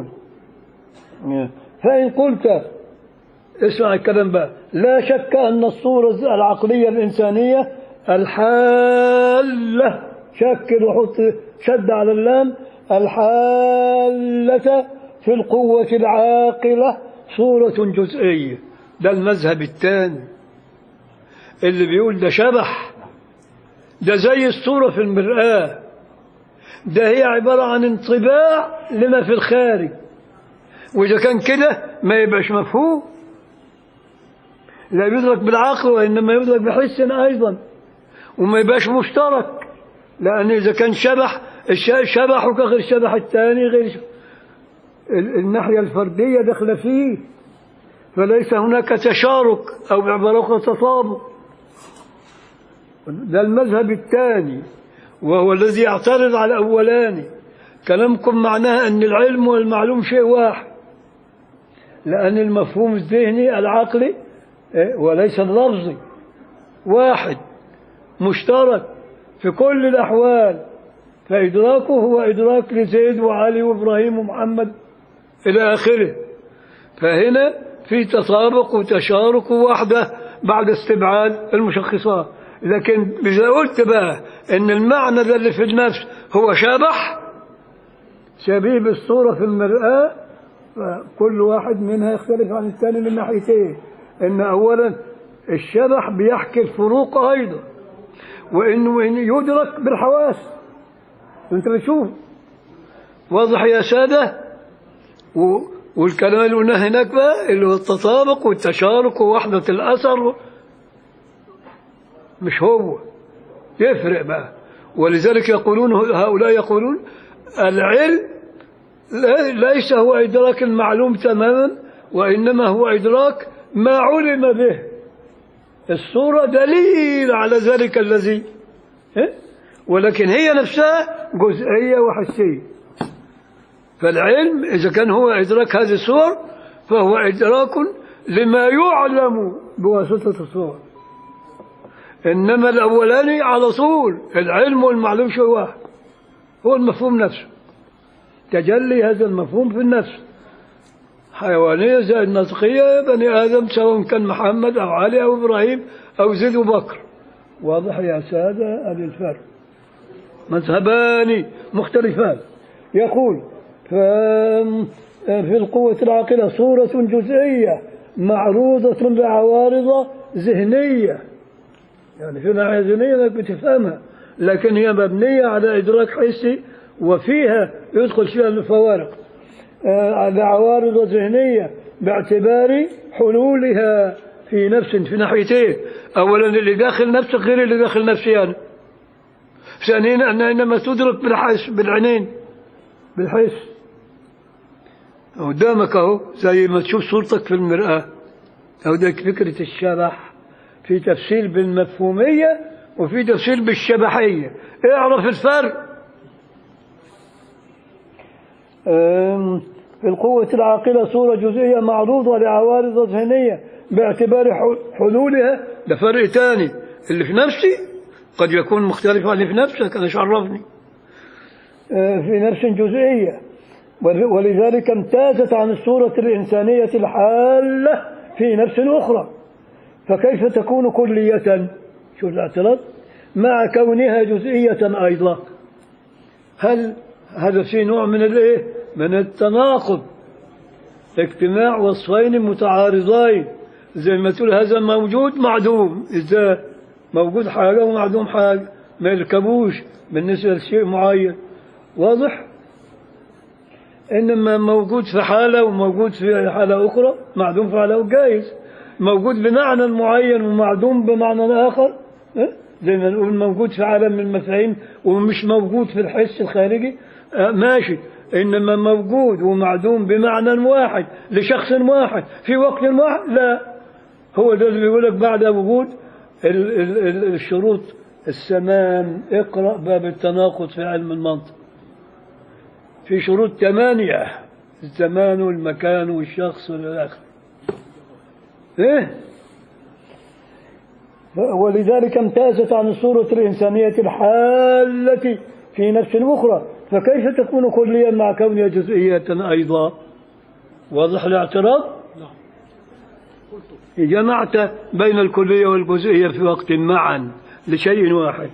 فإن قلت اسمع الكلام بقى لا شك أن الصورة العقلية الإنسانية الحالة شكل وحط شد على اللام الحالة في القوة العاقلة صورة جزئية ده المذهب الثاني اللي بيقول ده شبح ده زي الصورة في المرآة ده هي عبارة عن انطباع لما في الخارج وإذا كان كده ما يبقاش مفهوم لا يدرك بالعقل وإنما يدرك بحس أيضا وما يبقاش مشترك لأن إذا كان شبح الش- شبحك غير شبح الثاني غير ش- ال- الناحية الفردية داخلة فيه فليس هناك تشارك أو بعبارة أخرى تطابق ده المذهب الثاني وهو الذي يعترض على الأولاني كلامكم معناه أن العلم والمعلوم شيء واحد لأن المفهوم الذهني العقلي إيه، وليس اللفظي واحد مشترك في كل الأحوال فإدراكه هو إدراك لزيد وعلي وإبراهيم ومحمد إلى آخره فهنا في تطابق وتشارك ووحدة بعد استبعاد المشخصات لكن إذا قلت بقى إن المعنى ده اللي في النفس هو شبح شبيه بالصورة في المرآة فكل واحد منها يختلف عن الثاني من ناحيتين إن أولا الشبح بيحكي الفروق أيضا وإنه إن يدرك بالحواس أنت بتشوف واضح يا سادة و... والكلام اللي قلناه هناك بقى اللي هو التطابق والتشارك ووحدة الأثر مش هو يفرق بقى ولذلك يقولون هؤلاء يقولون العلم لا- ليس هو إدراك المعلوم تماما وإنما هو إدراك ما علم به الصورة دليل على ذلك الذي إيه؟ ولكن هي نفسها جزئية وحسية فالعلم إذا كان هو إدراك هذه الصور فهو إدراك لما يعلم بواسطة الصور إنما الأولاني على طول العلم والمعلوم شيء واحد هو المفهوم نفسه تجلي هذا المفهوم في النفس حيوانية زي النطقية بني آدم سواء كان محمد أو علي أو إبراهيم أو زيد وبكر واضح يا سادة هذا الفرق مذهبان مختلفان يقول ف- في القوة العاقلة صورة جزئية معروضة لعوارض ذهنية يعني في ناحية ذهنية انك بتفهمها لكن هي مبنية على إدراك حسي وفيها يدخل فيها الفوارق آه، على عوارض ذهنية باعتبار حلولها في نفس في ناحيتين أولا اللي داخل نفسك غير اللي داخل نفسي أنا ثانيا أنها إنما تدرك بالحس بالعينين بالحس قدامك أهو زي ما تشوف صورتك في المرآة أو ده فكرة الشبح في تفسير بالمفهومية وفي تفسير بالشبحية اعرف الفرق أم، في القوة العاقلة صورة جزئية معروضة لعوارض ذهنية باعتبار ح- حلولها ده فرق تاني اللي في نفسي قد يكون مختلف عن اللي في نفسك أنا إيش عرفني آه، في نفس جزئية ول- ولذلك امتازت عن الصورة الإنسانية الحالة في نفس أخرى فكيف تكون كلية شو الاعتراض مع كونها جزئية أيضا هل هذا في نوع من الايه من التناقض اجتماع وصفين متعارضين زي ما تقول هذا موجود معدوم ازاي موجود حاجة ومعدوم حاجة ما يركبوش بالنسبة لشيء معين واضح إنما موجود في حالة وموجود في حالة أخرى معدوم في حالة جائز موجود بمعنى معين ومعدوم بمعنى آخر اه؟ زي ما نقول موجود في عالم من المفاهيم ومش موجود في الحس الخارجي اه ماشي إنما موجود ومعدوم بمعنى واحد لشخص واحد في وقت واحد لا هو ده اللي بيقول لك بعد وجود ال- ال- ال- الشروط الثمان اقرأ باب التناقض في علم المنطق في شروط ثمانية الزمان والمكان والشخص والى اخره ايه ولذلك امتازت عن الصورة الإنسانية الحالة في نفس أخرى فكيف تكون كليا مع كونها جزئية أيضا واضح الاعتراض جمعت بين الكلية والجزئية في وقت معا لشيء واحد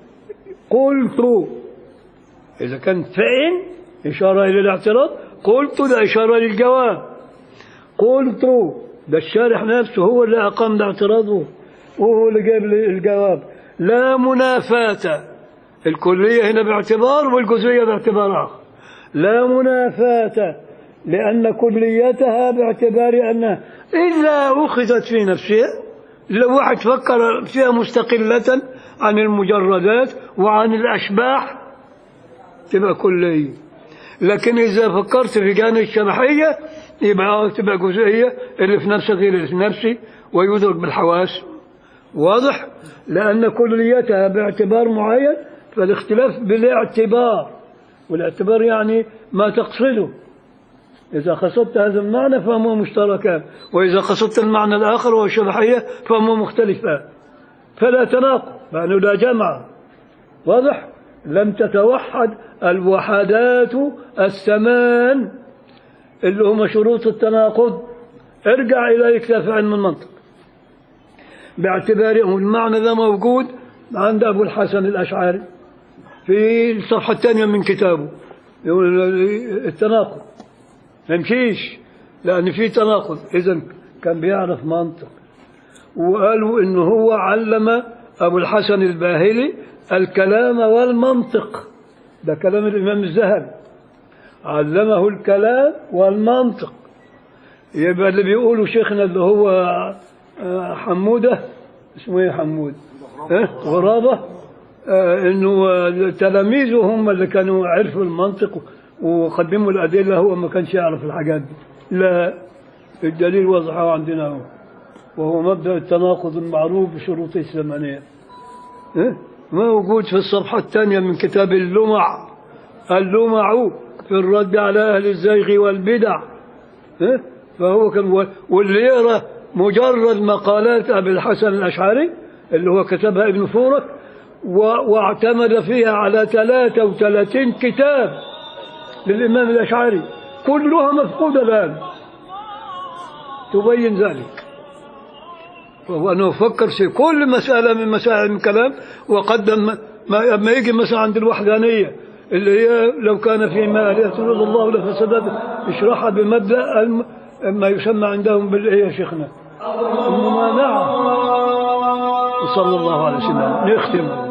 قلت إذا كان فإن إشارة إلى الاعتراض قلت ده إشارة للجواب قلت ده الشارح نفسه هو اللي أقام الاعتراض وهو اللي جاب لي الجواب لا منافاة الكلية هنا باعتبار والجزئية باعتبار آخر لا منافاة لأن كليتها باعتبار أنها إذا أخذت في نفسها لو واحد فكر فيها مستقلة عن المجردات وعن الأشباح تبقى كلية لكن إذا فكرت في جانب الشبحية يبقى تبقى جزئية اللي في نفسك غير اللي في نفسي ويدرك بالحواس واضح لأن كليتها باعتبار معين فالاختلاف بالاعتبار والاعتبار يعني ما تقصده إذا قصدت هذا المعنى فهما مشتركان وإذا قصدت المعنى الآخر وهو الشبحية فهما مختلفان فلا تناقض لأنه لا جمع واضح لم تتوحد الوحدات الثمان اللي هم شروط التناقض ارجع إلى كتاب علم المنطق باعتبار المعنى ذا موجود عند أبو الحسن الأشعري في الصفحة الثانية من كتابه يقول التناقض ما يمشيش لأن في تناقض إذا كان بيعرف منطق وقالوا إنه هو علم أبو الحسن الباهلي الكلام والمنطق ده كلام الإمام الذهبي علمه الكلام والمنطق يبقى اللي بيقولوا شيخنا اللي هو آه، حمودة اسمه ايه حمود إيه؟ غرابة آه، انه آه، تلاميذه هم اللي كانوا عرفوا المنطق وقدموا الأدلة هو ما كانش يعرف الحاجات دي لا الدليل وضحه عندنا هو وهو مبدأ التناقض المعروف بشروطه الثمانية إيه؟ موجود في الصفحة الثانية من كتاب اللمع اللمع في الرد على أهل الزيغ والبدع إيه؟ فهو كان و- واللي يقرأ مجرد مقالات أبي الحسن الأشعري اللي هو كتبها ابن فورك و- واعتمد فيها على 33 كتاب للإمام الأشعري كلها مفقودة الآن تبين ذلك وهو أنه فكر في كل مسألة من مسائل الكلام وقدم ما ما يجي مثلا عند الوحدانية اللي هي لو كان فيما آلهة إلا الله لفسدت اشرحها بمبدأ الم- ما يسمى عندهم بالإيه يا شيخنا الممانعة وصلى الله على سيدنا نختم